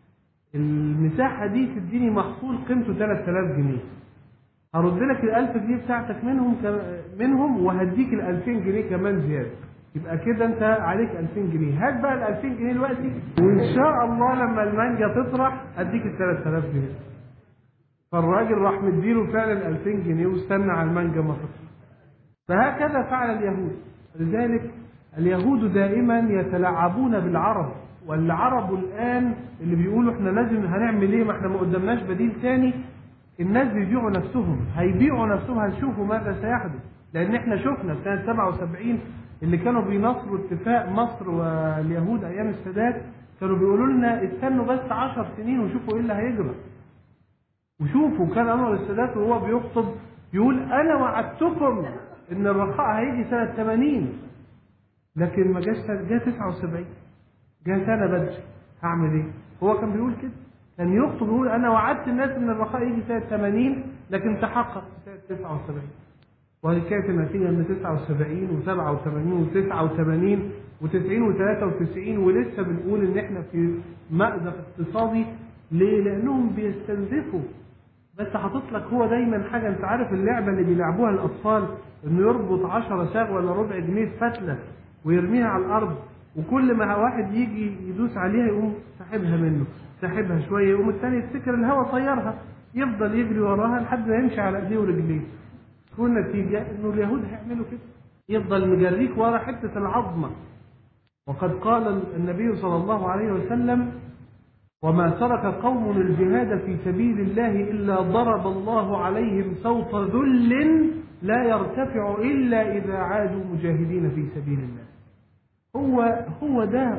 S2: المساحه دي تديني محصول قيمته 3000 جنيه هرد لك ال 1000 جنيه بتاعتك منهم منهم وهديك ال 2000 جنيه كمان زياده يبقى كده انت عليك 2000 جنيه هات بقى ال 2000 جنيه دلوقتي وان شاء الله لما المانجا تطرح اديك ال 3000 جنيه فالراجل راح مديله فعلا 2000 جنيه واستنى على المانجا ما تطرح فهكذا فعل اليهود لذلك اليهود دائما يتلاعبون بالعرب والعرب الان اللي بيقولوا احنا لازم هنعمل ايه ما احنا ما قدامناش بديل تاني الناس بيبيعوا نفسهم هيبيعوا نفسهم هنشوفوا ماذا سيحدث لان احنا شفنا في سنه 77 اللي كانوا بينصروا اتفاق مصر واليهود ايام السادات كانوا بيقولوا لنا استنوا بس 10 سنين وشوفوا ايه اللي هيجرى وشوفوا كان انور السادات وهو بيخطب يقول انا وعدتكم ان الرخاء هيجي سنه 80 لكن ما جاش جه 79 جه سنه بدري هعمل ايه؟ هو كان بيقول كده كان يخطب يقول انا وعدت الناس ان الرخاء يجي سنه 80 لكن تحقق سنه 79 وهذه كانت النتيجة من 79 و87 و89 و90 و93 ولسه بنقول إن إحنا في مأزق اقتصادي ليه؟ لأنهم بيستنزفوا بس حاطط لك هو دايما حاجة أنت عارف اللعبة اللي بيلعبوها الأطفال إنه يربط 10 ساغ ولا ربع جنيه في فتلة ويرميها على الأرض وكل ما واحد يجي يدوس عليها يقوم ساحبها منه ساحبها شوية يقوم الثاني يفتكر الهوا طيرها يفضل يجري وراها لحد ما يمشي على ايديه ورجليه تكون النتيجة انه اليهود هيعملوا كده يفضل مجريك ورا حتة العظمة وقد قال النبي صلى الله عليه وسلم وما ترك قوم الجهاد في سبيل الله إلا ضرب الله عليهم صوت ذل لا يرتفع إلا إذا عادوا مجاهدين في سبيل الله هو هو ده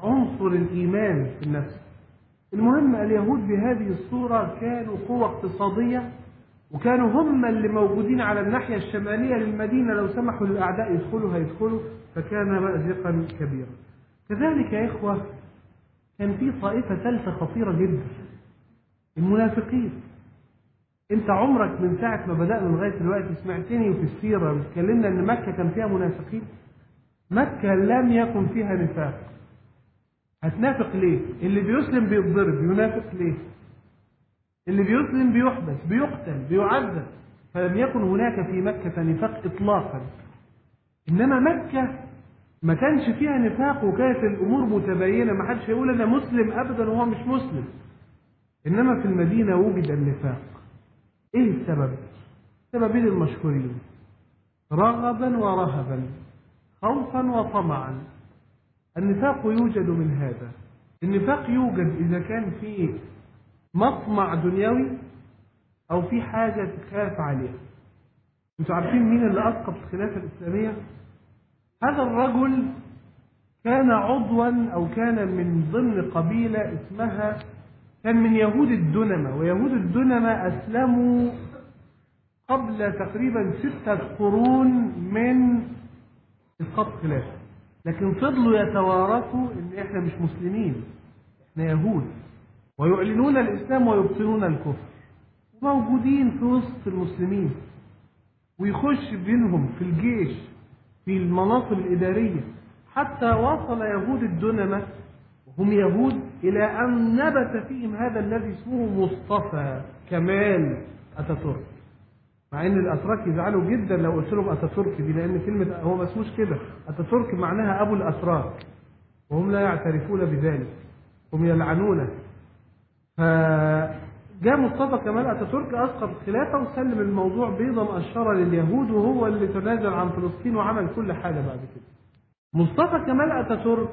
S2: عنصر الإيمان في النفس المهم اليهود بهذه الصورة كانوا قوة اقتصادية وكانوا هم اللي موجودين على الناحية الشمالية للمدينة لو سمحوا للأعداء يدخلوا هيدخلوا فكان مأزقا كبيرا كذلك يا إخوة كان في طائفة ثالثة خطيرة جدا المنافقين انت عمرك من ساعة ما بدأنا لغاية دلوقتي سمعتني وفي السيرة اتكلمنا ان مكة كان فيها منافقين مكة لم يكن فيها نفاق هتنافق ليه اللي بيسلم بيتضرب ينافق ليه اللي بيسلم بيحبس بيقتل بيعذب فلم يكن هناك في مكة نفاق إطلاقا إنما مكة ما كانش فيها نفاق وكانت الأمور متبينة ما حدش يقول أنا مسلم أبدا وهو مش مسلم إنما في المدينة وجد النفاق إيه السبب؟ سببين المشهورين رغبا ورهبا خوفا وطمعا النفاق يوجد من هذا النفاق يوجد إذا كان في مطمع دنيوي أو في حاجة تخاف عليها انتوا عارفين مين اللي أسقط الخلافة الإسلامية؟ هذا الرجل كان عضوا أو كان من ضمن قبيلة اسمها كان من يهود الدنمة ويهود الدنمة أسلموا قبل تقريبا ستة قرون من إسقاط الخلافة لكن فضلوا يتوارثوا إن إحنا مش مسلمين إحنا يهود ويعلنون الإسلام ويبطنون الكفر وموجودين في وسط المسلمين ويخش بينهم في الجيش في المناصب الإدارية حتى وصل يهود الدنمة وهم يهود إلى أن نبت فيهم هذا الذي اسمه مصطفى كمال أتاتورك مع ان الاتراك يزعلوا جدا لو قلت لهم اتاتورك دي لان كلمه هو ما اسموش كده اتاتورك معناها ابو الاتراك وهم لا يعترفون بذلك هم يلعنونه فجاء مصطفى كمال اتاتورك اسقط الخلافه وسلم الموضوع بيضه مقشره لليهود وهو اللي تنازل عن فلسطين وعمل كل حاجه بعد كده مصطفى كمال اتاتورك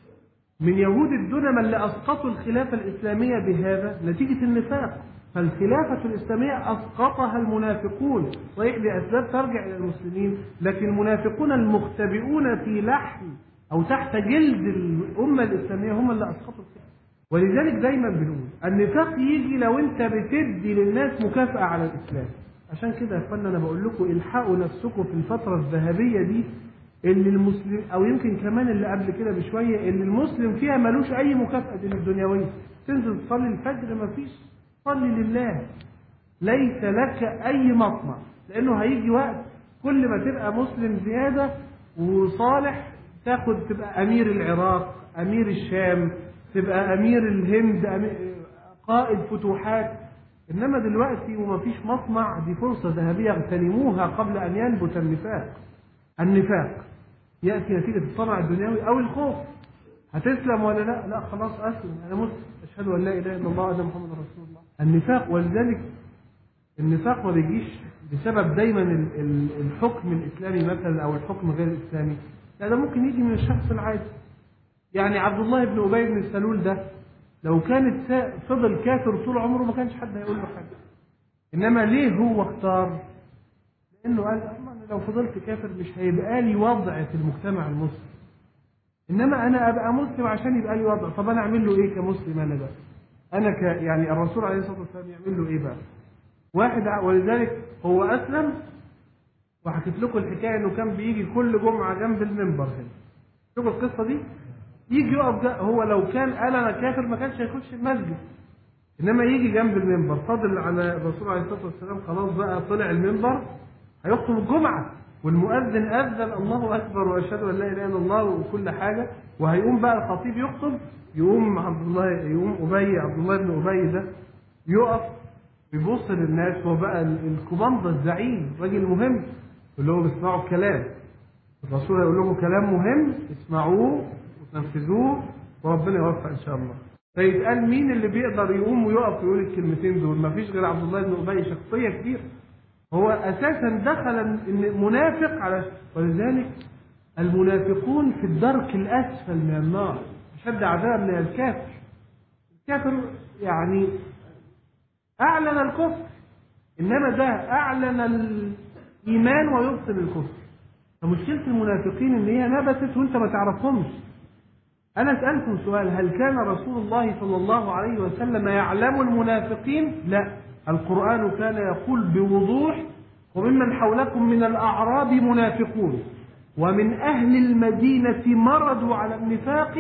S2: من يهود الدنمة اللي أسقطوا الخلافة الإسلامية بهذا نتيجة النفاق فالخلافة الإسلامية أسقطها المنافقون صحيح لأسباب ترجع إلى المسلمين لكن المنافقون المختبئون في لحم أو تحت جلد الأمة الإسلامية هم اللي أسقطوا الخلافة ولذلك دايما بنقول النفاق يجي لو أنت بتدي للناس مكافأة على الإسلام عشان كده يا اخوانا انا بقول لكم الحقوا نفسكم في الفتره الذهبيه دي اللي المسلم او يمكن كمان اللي قبل كده بشويه اللي المسلم فيها ملوش اي مكافاه دين الدنيويه تنزل تصلي الفجر مفيش صلي لله ليس لك اي مطمع لانه هيجي وقت كل ما تبقى مسلم زياده وصالح تاخد تبقى امير العراق امير الشام تبقى امير الهند أمير قائد فتوحات انما دلوقتي ومفيش مطمع دي فرصه ذهبيه اغتنموها قبل ان ينبت النفاق النفاق ياتي نتيجه الطمع الدنيوي او الخوف هتسلم ولا لا؟ لا خلاص اسلم انا مسلم اشهد ان لا اله الا الله وان محمد رسول الله. النفاق ولذلك النفاق ما بيجيش بسبب دايما ال- ال- الحكم الاسلامي مثلا او الحكم غير الاسلامي لا ده ممكن يجي من الشخص العادي. يعني عبد الله بن ابي بن السلول ده لو كانت سا- فضل كافر طول عمره ما كانش حد هيقول له حاجه. انما ليه هو اختار؟ لانه قال أما أنا لو فضلت كافر مش هيبقى لي وضع في المجتمع المسلم. انما انا ابقى مسلم عشان يبقى لي وضع طب انا اعمل له ايه كمسلم انا بقى انا ك يعني الرسول عليه الصلاه والسلام يعمل له ايه بقى واحد ع- ولذلك هو اسلم وحكيت لكم الحكايه انه كان بيجي كل جمعه جنب المنبر هنا شوفوا القصه دي يجي يقف جا- هو لو كان قال انا كافر ما كانش هيخش المسجد انما يجي جنب المنبر فاضل على الرسول عليه الصلاه والسلام خلاص بقى طلع المنبر هيخطب الجمعه والمؤذن اذن الله اكبر واشهد ان لا اله الا الله وكل حاجه وهيقوم بقى الخطيب يخطب يقوم عبد الله يقوم ابي عبد الله بن ابي ده يقف يبص للناس هو بقى ال- الكوماندا الزعيم راجل مهم يقول لهم اسمعوا الكلام الرسول يقول لهم كلام مهم اسمعوه وتنفذوه وربنا يوفق ان شاء الله فيتقال مين اللي بيقدر يقوم ويقف ويقول الكلمتين دول ما فيش غير عبد الله بن ابي شخصيه كبيره هو اساسا دخل إن منافق على ولذلك المنافقون في الدرك الاسفل من النار اشد عذاب من الكافر الكافر يعني اعلن الكفر انما ده اعلن الايمان ويبطن الكفر فمشكله المنافقين ان هي نبتت وانت ما تعرفهمش أنا سألكم سؤال هل كان رسول الله صلى الله عليه وسلم يعلم المنافقين؟ لا القرآن كان يقول بوضوح وممن حولكم من الأعراب منافقون ومن أهل المدينة مرضوا على النفاق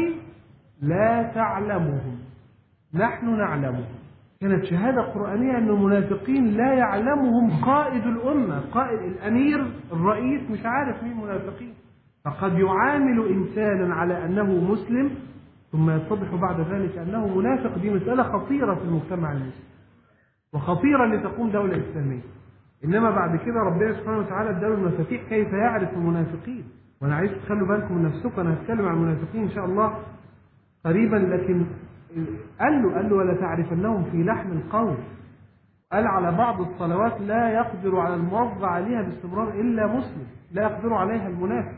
S2: لا تعلمهم نحن نعلمهم كانت شهادة قرآنية أن المنافقين لا يعلمهم قائد الأمة قائد الأمير الرئيس مش عارف مين منافقين فقد يعامل إنسانا على أنه مسلم ثم يتضح بعد ذلك أنه منافق دي مسألة خطيرة في المجتمع المسلم وخطيرة لتقوم دولة إسلامية إنما بعد كده ربنا سبحانه وتعالى اداله المفاتيح كيف يعرف المنافقين وأنا عايز تخلوا بالكم من نفسكم أنا هتكلم عن المنافقين إن شاء الله قريبا لكن قال له قال له ولا تعرفنهم في لحن القول قال على بعض الصلوات لا يقدر على الموظع عليها باستمرار إلا مسلم لا يقدر عليها المنافق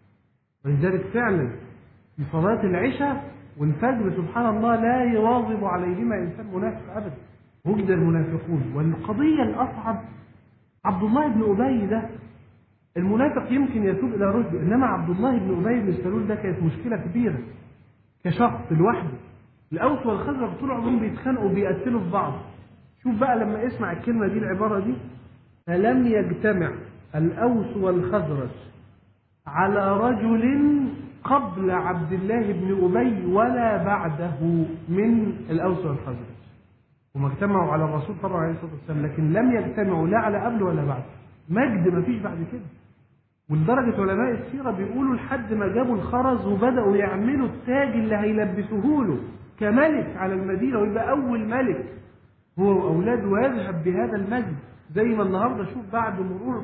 S2: ولذلك فعلا في صلاة العشاء والفجر سبحان الله لا يواظب عليهما إنسان منافق أبدا وجد المنافقون والقضية الأصعب عبد الله بن أبي ده المنافق يمكن يتوب إلى رشده إنما عبد الله بن أبي بن سلول ده كانت مشكلة كبيرة كشخص لوحده الأوس والخزرج طول عمرهم بيتخانقوا وبيقتلوا في بعض شوف بقى لما اسمع الكلمة دي العبارة دي فلم يجتمع الأوس والخزرج على رجل قبل عبد الله بن أبي ولا بعده من الأوس والخزرج هم اجتمعوا على الرسول طبعا عليه الصلاة والسلام لكن لم يجتمعوا لا على قبل ولا بعد مجد ما فيش بعد كده ولدرجة علماء السيرة بيقولوا لحد ما جابوا الخرز وبدأوا يعملوا التاج اللي هيلبسوه له كملك على المدينة ويبقى أول ملك هو وأولاده ويذهب بهذا المجد زي ما النهاردة شوف بعد مرور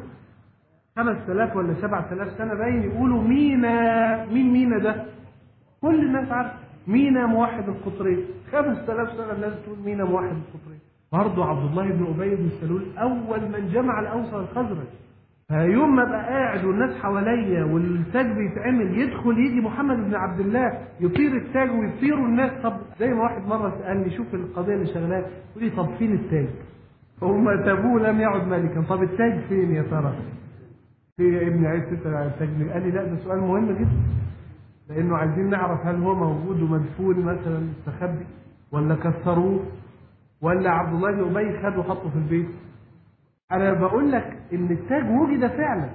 S2: 5000 ولا 7000 سنة باين يقولوا مينا مين مينا ده؟ كل الناس عارفة مينا موحد القطرين 5000 سنة الناس تقول مينا موحد القطرين برضه عبد الله بن أبي بن سلول أول من جمع الأوس والخزرج فيوم ما ابقى قاعد والناس حواليا والتاج بيتعمل يدخل يجي محمد بن عبد الله يطير التاج ويطيروا الناس طب زي ما واحد مره سالني شوف القضيه اللي شغلاه يقول لي طب فين التاج؟ هم تابوه لم يعد ملكا طب التاج فين يا ترى؟ في يا ابني عايز تسال عن التاج قال لي لا ده سؤال مهم جدا لانه عايزين نعرف هل هو موجود ومدفون مثلا مستخبي ولا كسروه ولا عبد الله بن ابي خده وحطه في البيت انا بقول لك ان التاج وجد فعلا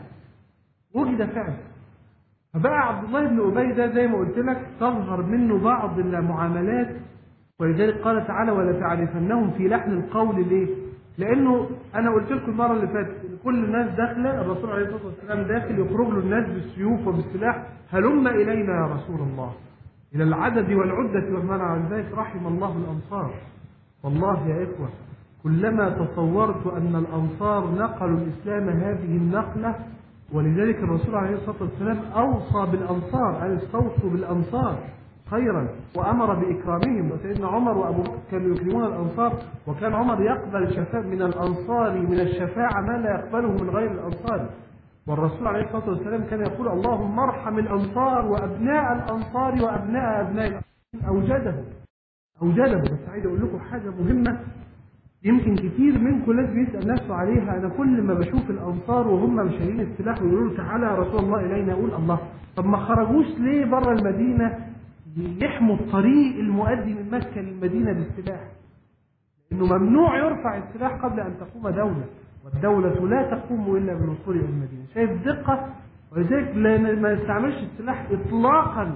S2: وجد فعلا فبقى عبد الله بن ابي ده زي ما قلت لك تظهر منه بعض المعاملات ولذلك قال تعالى ولا تعرفنهم في لحن القول ليه؟ لانه انا قلت لكم المره اللي فاتت ان كل الناس داخله الرسول عليه الصلاه والسلام داخل يخرج له الناس بالسيوف وبالسلاح هلم الينا يا رسول الله الى العدد والعده والمنع ذلك رحم الله الانصار والله يا اخوه كلما تصورت أن الأنصار نقلوا الإسلام هذه النقلة ولذلك الرسول عليه الصلاة والسلام أوصى بالأنصار أن استوصوا بالأنصار خيرا وأمر بإكرامهم وسيدنا عمر وأبو بكر كانوا يكرمون الأنصار وكان عمر يقبل شفاء من الأنصار من الشفاعة ما لا يقبله من غير الأنصار والرسول عليه الصلاة والسلام كان يقول اللهم ارحم الأنصار وأبناء الأنصار وأبناء أبناء الأنصار أوجده أوجده بس عايز أقول لكم حاجة مهمة يمكن كتير منكم لازم يسأل نفسه عليها أنا كل ما بشوف الأنصار وهم مشايلين السلاح ويقولوا له تعالى يا رسول الله إلينا أقول الله طب ما خرجوش ليه بره المدينة يحموا الطريق المؤدي من مكة للمدينة بالسلاح لأنه ممنوع يرفع السلاح قبل أن تقوم دولة والدولة لا تقوم إلا بالوصول إلى المدينة شايف دقة ولذلك ما نستعملش السلاح إطلاقا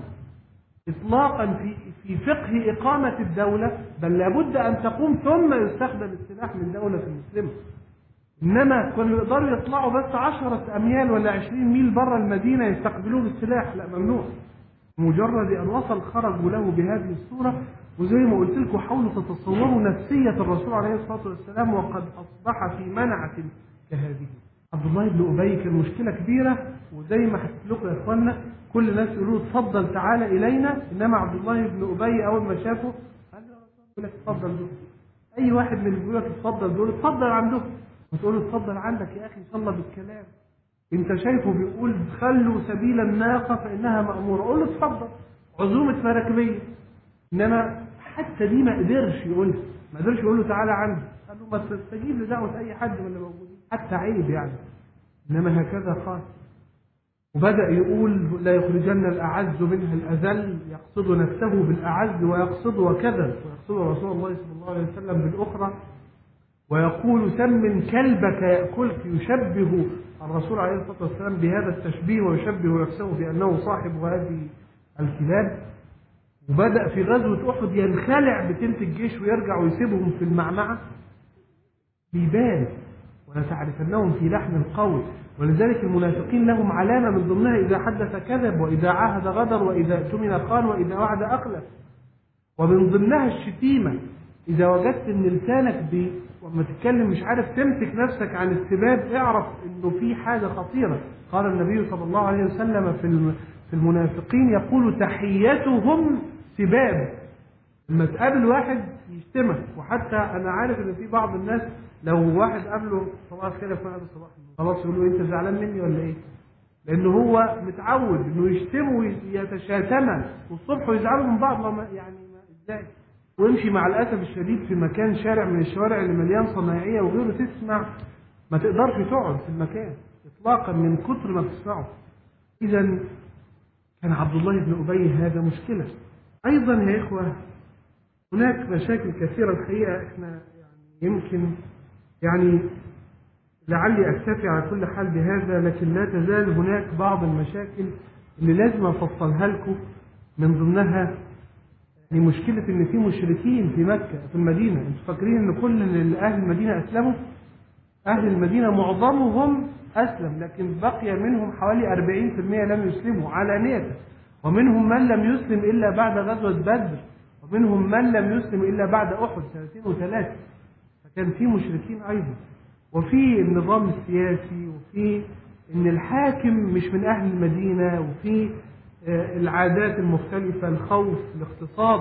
S2: إطلاقا في في فقه إقامة الدولة بل لابد أن تقوم ثم يستخدم السلاح من دولة مسلمة إنما كانوا يقدروا يطلعوا بس عشرة أميال ولا عشرين ميل بره المدينة يستقبلوه بالسلاح لا ممنوع مجرد أن وصل خرجوا له بهذه الصورة وزي ما قلت لكم حاولوا تتصوروا نفسية الرسول عليه الصلاة والسلام وقد أصبح في منعة كهذه عبد الله بن أبي كان مشكلة كبيرة وزي ما حكيت لكم يا إخوانا كل الناس يقولوا له اتفضل تعالى الينا انما عبد الله بن ابي اول ما شافه قال له يقول لك اتفضل دول اي واحد من اللي بيقول لك اتفضل دول اتفضل عندهم وتقول له اتفضل عندك يا اخي ان شاء الله بالكلام انت شايفه بيقول خلوا سبيل الناقه فانها ماموره قول له اتفضل عزومه مراكبيه انما حتى دي ما قدرش يقولها ما قدرش يقول له تعالى عندي قال له ما تستجيب لدعوه اي حد من اللي موجودين حتى عيب يعني انما هكذا قال وبدأ يقول لا يخرجن الأعز منها الأذل يقصد نفسه بالأعز ويقصد وكذا ويقصد رسول الله صلى الله عليه وسلم بالأخرى ويقول سمن كلبك يأكلك يشبه الرسول عليه الصلاة والسلام بهذا التشبيه ويشبه نفسه بأنه صاحب هذه الكلاب وبدأ في غزوة أحد ينخلع بتلت الجيش ويرجع ويسيبهم في المعمعة بيبان ولتعرفنهم في لحن القول ولذلك المنافقين لهم علامة من ضمنها إذا حدث كذب وإذا عاهد غدر وإذا اؤتمن خان وإذا وعد أخلف ومن ضمنها الشتيمة إذا وجدت إن لسانك بي وما تتكلم مش عارف تمسك نفسك عن السباب اعرف إنه في حاجة خطيرة قال النبي صلى الله عليه وسلم في الم- في المنافقين يقول تحيتهم سباب لما تقابل واحد يشتمك وحتى انا عارف ان في بعض الناس لو واحد قابله صباح الخير يا فلان صباح النور خلاص يقول له انت زعلان مني ولا ايه؟ لان هو متعود انه يشتمه ويتشاتما والصبح ويزعلوا من بعض لما يعني ما ازاي؟ ويمشي مع الاسف الشديد في مكان شارع من الشوارع اللي مليان صنايعيه وغيره تسمع ما تقدرش تقعد في المكان اطلاقا من كتر ما بتسمعه. اذا كان عبد الله بن ابي هذا مشكله. ايضا يا اخوه هناك مشاكل كثيرة الحقيقة احنا يعني يمكن يعني لعلي اكتفي على كل حال بهذا لكن لا تزال هناك بعض المشاكل اللي لازم افصلها لكم من ضمنها يعني مشكلة ان في مشركين في مكة في المدينة انتوا فاكرين ان كل اللي اهل المدينة اسلموا اهل المدينة معظمهم اسلم لكن بقي منهم حوالي 40% لم يسلموا علانية ومنهم من لم يسلم الا بعد غزوة بدر ومنهم من لم يسلم الا بعد احد سنتين وثلاثه فكان في مشركين ايضا وفي النظام السياسي وفي ان الحاكم مش من اهل المدينه وفي آه، العادات المختلفه الخوف الاغتصاب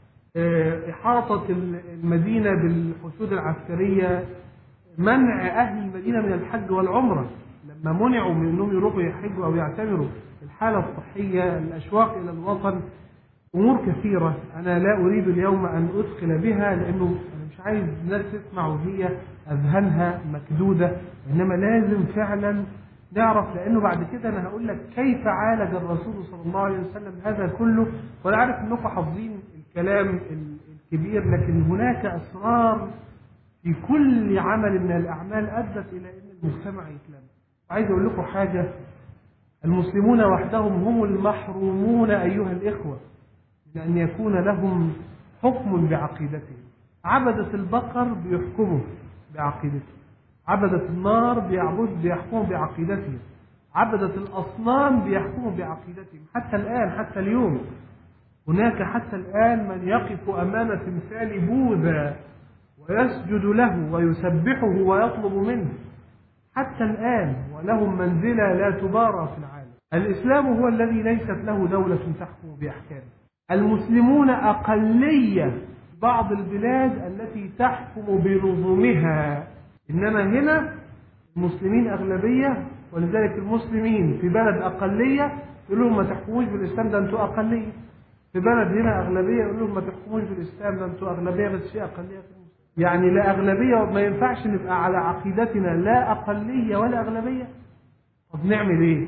S2: آه، احاطه المدينه بالحشود العسكريه منع اهل المدينه من الحج والعمره لما منعوا من انهم يروحوا يحجوا او يعتمروا الحاله الصحيه الاشواق الى الوطن امور كثيره انا لا اريد اليوم ان ادخل بها لانه انا مش عايز الناس تسمع وهي اذهانها مكدوده انما لازم فعلا نعرف لانه بعد كده انا هقول لك كيف عالج الرسول صلى الله عليه وسلم هذا كله وانا عارف انكم حافظين الكلام الكبير لكن هناك اسرار في كل عمل من الاعمال ادت الى ان المجتمع يتلم عايز اقول لكم حاجه المسلمون وحدهم هم المحرومون ايها الاخوه من ان يكون لهم حكم بعقيدتهم عبدة البقر بيحكموا بعقيدتهم عبدة النار بيعبد بيحكموا بعقيدتهم عبدة الأصنام بيحكموا بعقيدتهم حتى الآن حتى اليوم هناك حتى الآن من يقف أمام تمثال بوذا ويسجد له ويسبحه ويطلب منه حتى الآن ولهم منزلة لا تبارى في العالم الإسلام هو الذي ليست له دولة تحكم بأحكامه المسلمون أقلية بعض البلاد التي تحكم بنظمها إنما هنا المسلمين أغلبية ولذلك المسلمين في بلد أقلية يقول لهم ما تحكموش بالإسلام ده أنتوا أقلية في بلد هنا أغلبية يقول لهم ما تحكموش بالإسلام ده أنتوا أغلبية بس في أقلية في المسلمين يعني لا أغلبية وما ينفعش نبقى على عقيدتنا لا أقلية ولا أغلبية طب نعمل إيه؟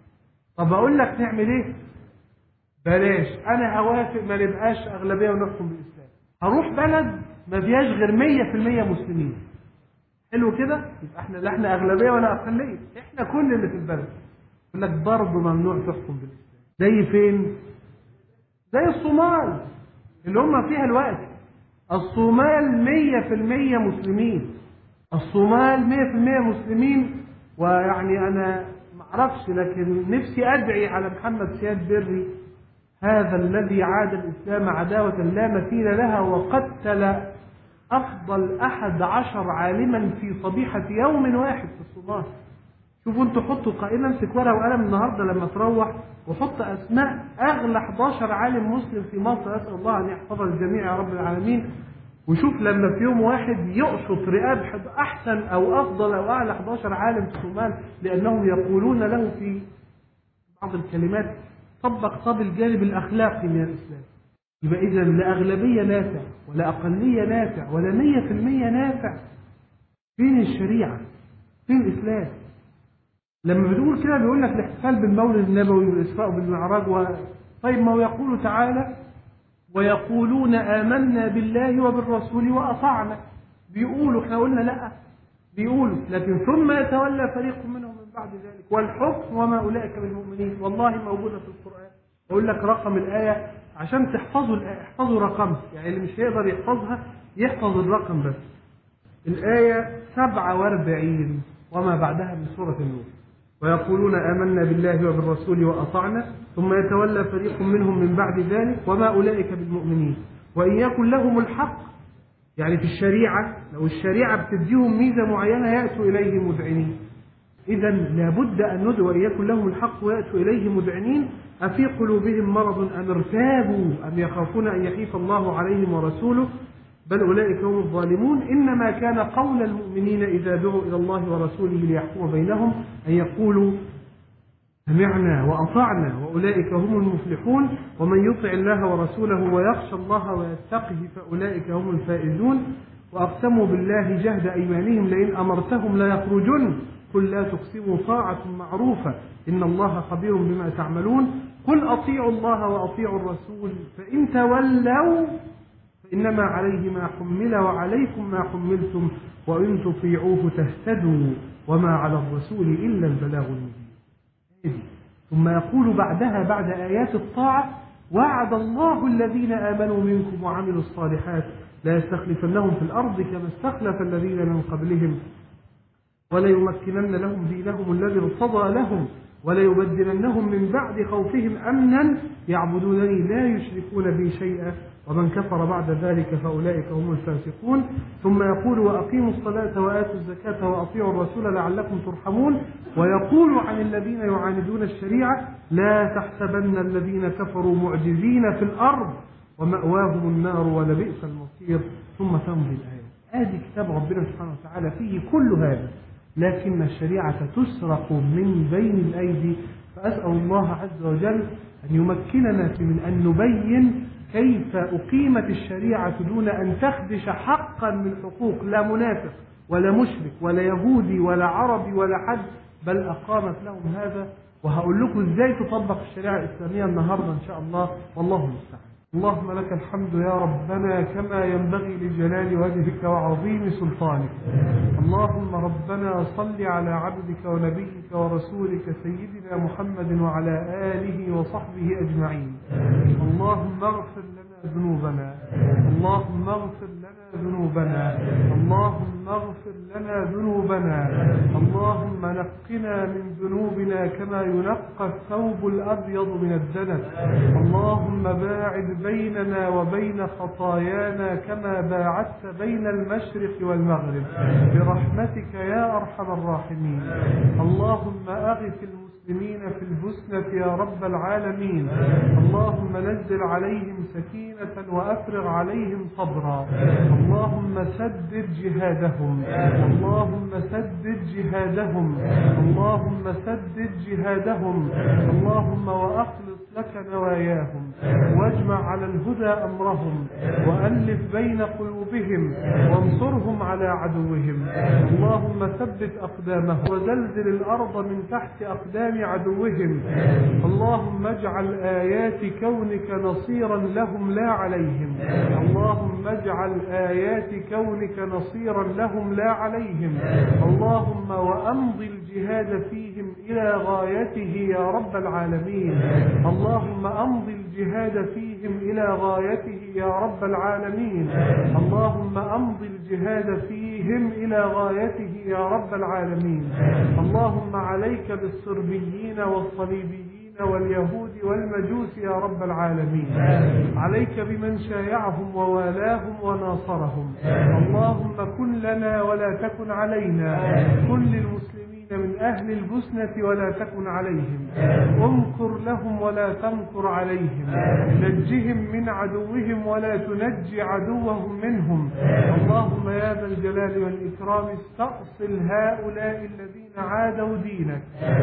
S2: طب أقول لك نعمل إيه؟ بلاش انا اوافق ما نبقاش اغلبيه ونحكم بالاسلام هروح بلد ما فيهاش غير 100% مسلمين حلو كده يبقى احنا لا احنا اغلبيه ولا اقليه احنا كل اللي في البلد يقول لك برضه ممنوع تحكم بالاسلام زي فين زي الصومال اللي هم فيها الوقت الصومال 100% مسلمين الصومال 100% مسلمين ويعني انا ما اعرفش لكن نفسي ادعي على محمد سياد بري هذا الذي عاد الإسلام عداوة لا مثيل لها وقتل أفضل أحد عشر عالما في صبيحة يوم واحد في الصومال شوفوا انتوا حطوا قائمة امسك ورقة وقلم النهاردة لما تروح وحط أسماء أغلى 11 عالم مسلم في مصر أسأل الله أن يحفظ الجميع يا رب العالمين وشوف لما في يوم واحد يقشط رقاب أحسن أو أفضل أو أعلى 11 عالم في الصومال لأنهم يقولون له في بعض الكلمات طبق طب الجانب الأخلاقي من الإسلام يبقى إذا لا أغلبية نافع ولا أقلية نافع ولا مية في المية نافع فين الشريعة فين الإسلام لما بتقول كده بيقول لك الاحتفال بالمولد النبوي والإسراء بالمعراج و... طيب ما هو يقول تعالى ويقولون آمنا بالله وبالرسول وأطعنا بيقولوا احنا قلنا لا بيقولوا لكن ثم يتولى فريق منهم من بعد ذلك والحكم وما أولئك بالمؤمنين والله موجودة في القرآن أقول لك رقم الآية عشان تحفظوا الآية احفظوا رقمها يعني اللي مش هيقدر يحفظها يحفظ الرقم بس الآية 47 وما بعدها من سورة النور ويقولون آمنا بالله وبالرسول وأطعنا ثم يتولى فريق منهم من بعد ذلك وما أولئك بالمؤمنين وإن يكن لهم الحق يعني في الشريعة لو الشريعة بتديهم ميزة معينة يأتوا إليه مذعنين إذا لابد أن ندعو وإن يكن لهم الحق ويأتوا إليه مذعنين أفي قلوبهم مرض أم ارتابوا أم يخافون أن يحيف الله عليهم ورسوله بل أولئك هم الظالمون إنما كان قول المؤمنين إذا دعوا إلى الله ورسوله ليحكم بينهم أن يقولوا سمعنا وأطعنا وأولئك هم المفلحون ومن يطع الله ورسوله ويخشى الله ويتقه فأولئك هم الفائزون وأقسموا بالله جهد أيمانهم لئن أمرتهم ليخرجن قل لا تقسموا طاعة معروفة إن الله خبير بما تعملون قل أطيعوا الله وأطيعوا الرسول فإن تولوا فإنما عليه ما حمل وعليكم ما حملتم وإن تطيعوه تهتدوا وما على الرسول إلا البلاغ المبين ثم يقول بعدها بعد آيات الطاعة وعد الله الذين آمنوا منكم وعملوا الصالحات لا يستخلفنهم في الأرض كما استخلف الذين من قبلهم وليمكنن لهم دينهم الذي ارتضى لهم وليبدلنهم من بعد خوفهم امنا يعبدونني لا يشركون بي شيئا ومن كفر بعد ذلك فاولئك هم الفاسقون ثم يقول واقيموا الصلاه واتوا الزكاه واطيعوا الرسول لعلكم ترحمون ويقول عن الذين يعاندون الشريعه لا تحسبن الذين كفروا معجزين في الارض وماواهم النار ولبئس المصير ثم تمضي الايه ادي كتاب ربنا سبحانه وتعالى فيه كل هذا لكن الشريعة تسرق من بين الأيدي فأسأل الله عز وجل أن يمكننا من أن نبين كيف أقيمت الشريعة دون أن تخدش حقا من حقوق لا منافق ولا مشرك ولا يهودي ولا عربي ولا حد بل أقامت لهم هذا وهقول لكم ازاي تطبق الشريعة الإسلامية النهاردة إن شاء الله والله المستعان اللهم لك الحمد يا ربنا كما ينبغي لجلال وجهك وعظيم سلطانك اللهم ربنا صل على عبدك ونبيك ورسولك سيدنا محمد وعلى آله وصحبه أجمعين اللهم اغفر لنا ذنوبنا اللهم اغفر لنا ذنوبنا اللهم اغفر لنا ذنوبنا اللهم نقنا من ذنوبنا كما ينقى الثوب الأبيض من الدنس اللهم باعد بيننا وبين خطايانا كما باعدت بين المشرق والمغرب برحمتك يا أرحم الراحمين اللهم أغث المسلمين في البسنة يا رب العالمين اللهم نزل عليهم سكينة وأفرغ عليهم صبرا اللهم سدد جهادهم اللهم سدد جهادهم اللهم سدد جهادهم اللهم وأخلص لك نواياهم واجمع على الهدى أمرهم وألف بين قلوبهم وانصرهم على عدوهم اللهم ثبت أقدامهم وزلزل الأرض من تحت أقدام عدوهم اللهم اجعل آيات كونك نصيرا لهم لا عليهم اللهم اجعل آيات كونك نصيرا لهم لا عليهم اللهم وأمض الجهاد فيهم إلى غايته يا رب العالمين اللهم أمض الجهاد فيهم إلى غايته يا رب العالمين اللهم أمض الجهاد فيهم إلى غايته يا رب العالمين اللهم عليك بالصربيين والصليبيين واليهود والمجوس يا رب العالمين عليك بمن شايعهم ووالاهم وناصرهم اللهم كن لنا ولا تكن علينا كن للمسلمين من أهل البسنة ولا تكن عليهم انكر لهم ولا تنكر عليهم نجهم من عدوهم ولا تنجي عدوهم منهم اللهم يا ذا الجلال والإكرام استأصل هؤلاء الذين عادوا دينك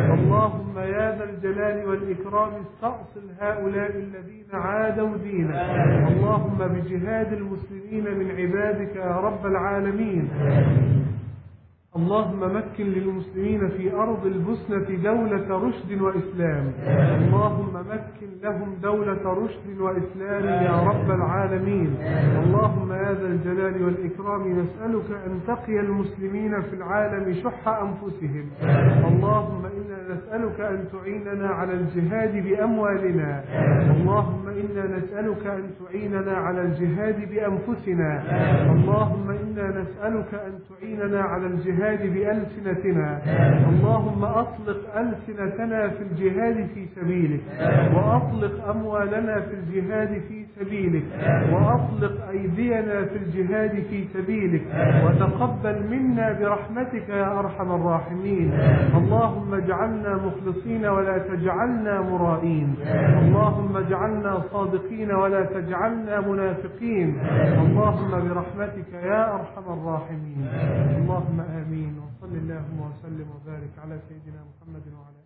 S2: اللهم يا ذا الجلال والإكرام استأصل هؤلاء الذين عادوا دينك اللهم بجهاد المسلمين من عبادك يا رب العالمين اللهم مكن للمسلمين في أرض البسنة دولة رشد وإسلام اللهم مكن لهم دولة رشد وإسلام يا رب العالمين اللهم يا ذا الجلال والإكرام نسألك أن تقي المسلمين في العالم شح أنفسهم اللهم إنا نسألك أن تعيننا على الجهاد بأموالنا اللهم إنا نسألك أن تعيننا على الجهاد بأنفسنا اللهم إنا نسألك أن تعيننا على الجهاد بألسنتنا اللهم أطلق ألسنتنا في الجهاد في سبيلك وأطلق أموالنا في الجهاد في سبيلك وأطلق أيدينا في الجهاد في سبيلك وتقبل منا برحمتك يا أرحم الراحمين اللهم اجعلنا مخلصين ولا تجعلنا مرائين اللهم اجعلنا صادقين ولا تجعلنا منافقين اللهم برحمتك يا أرحم الراحمين اللهم آمين وصل اللهم وسلم وبارك على سيدنا محمد وعلى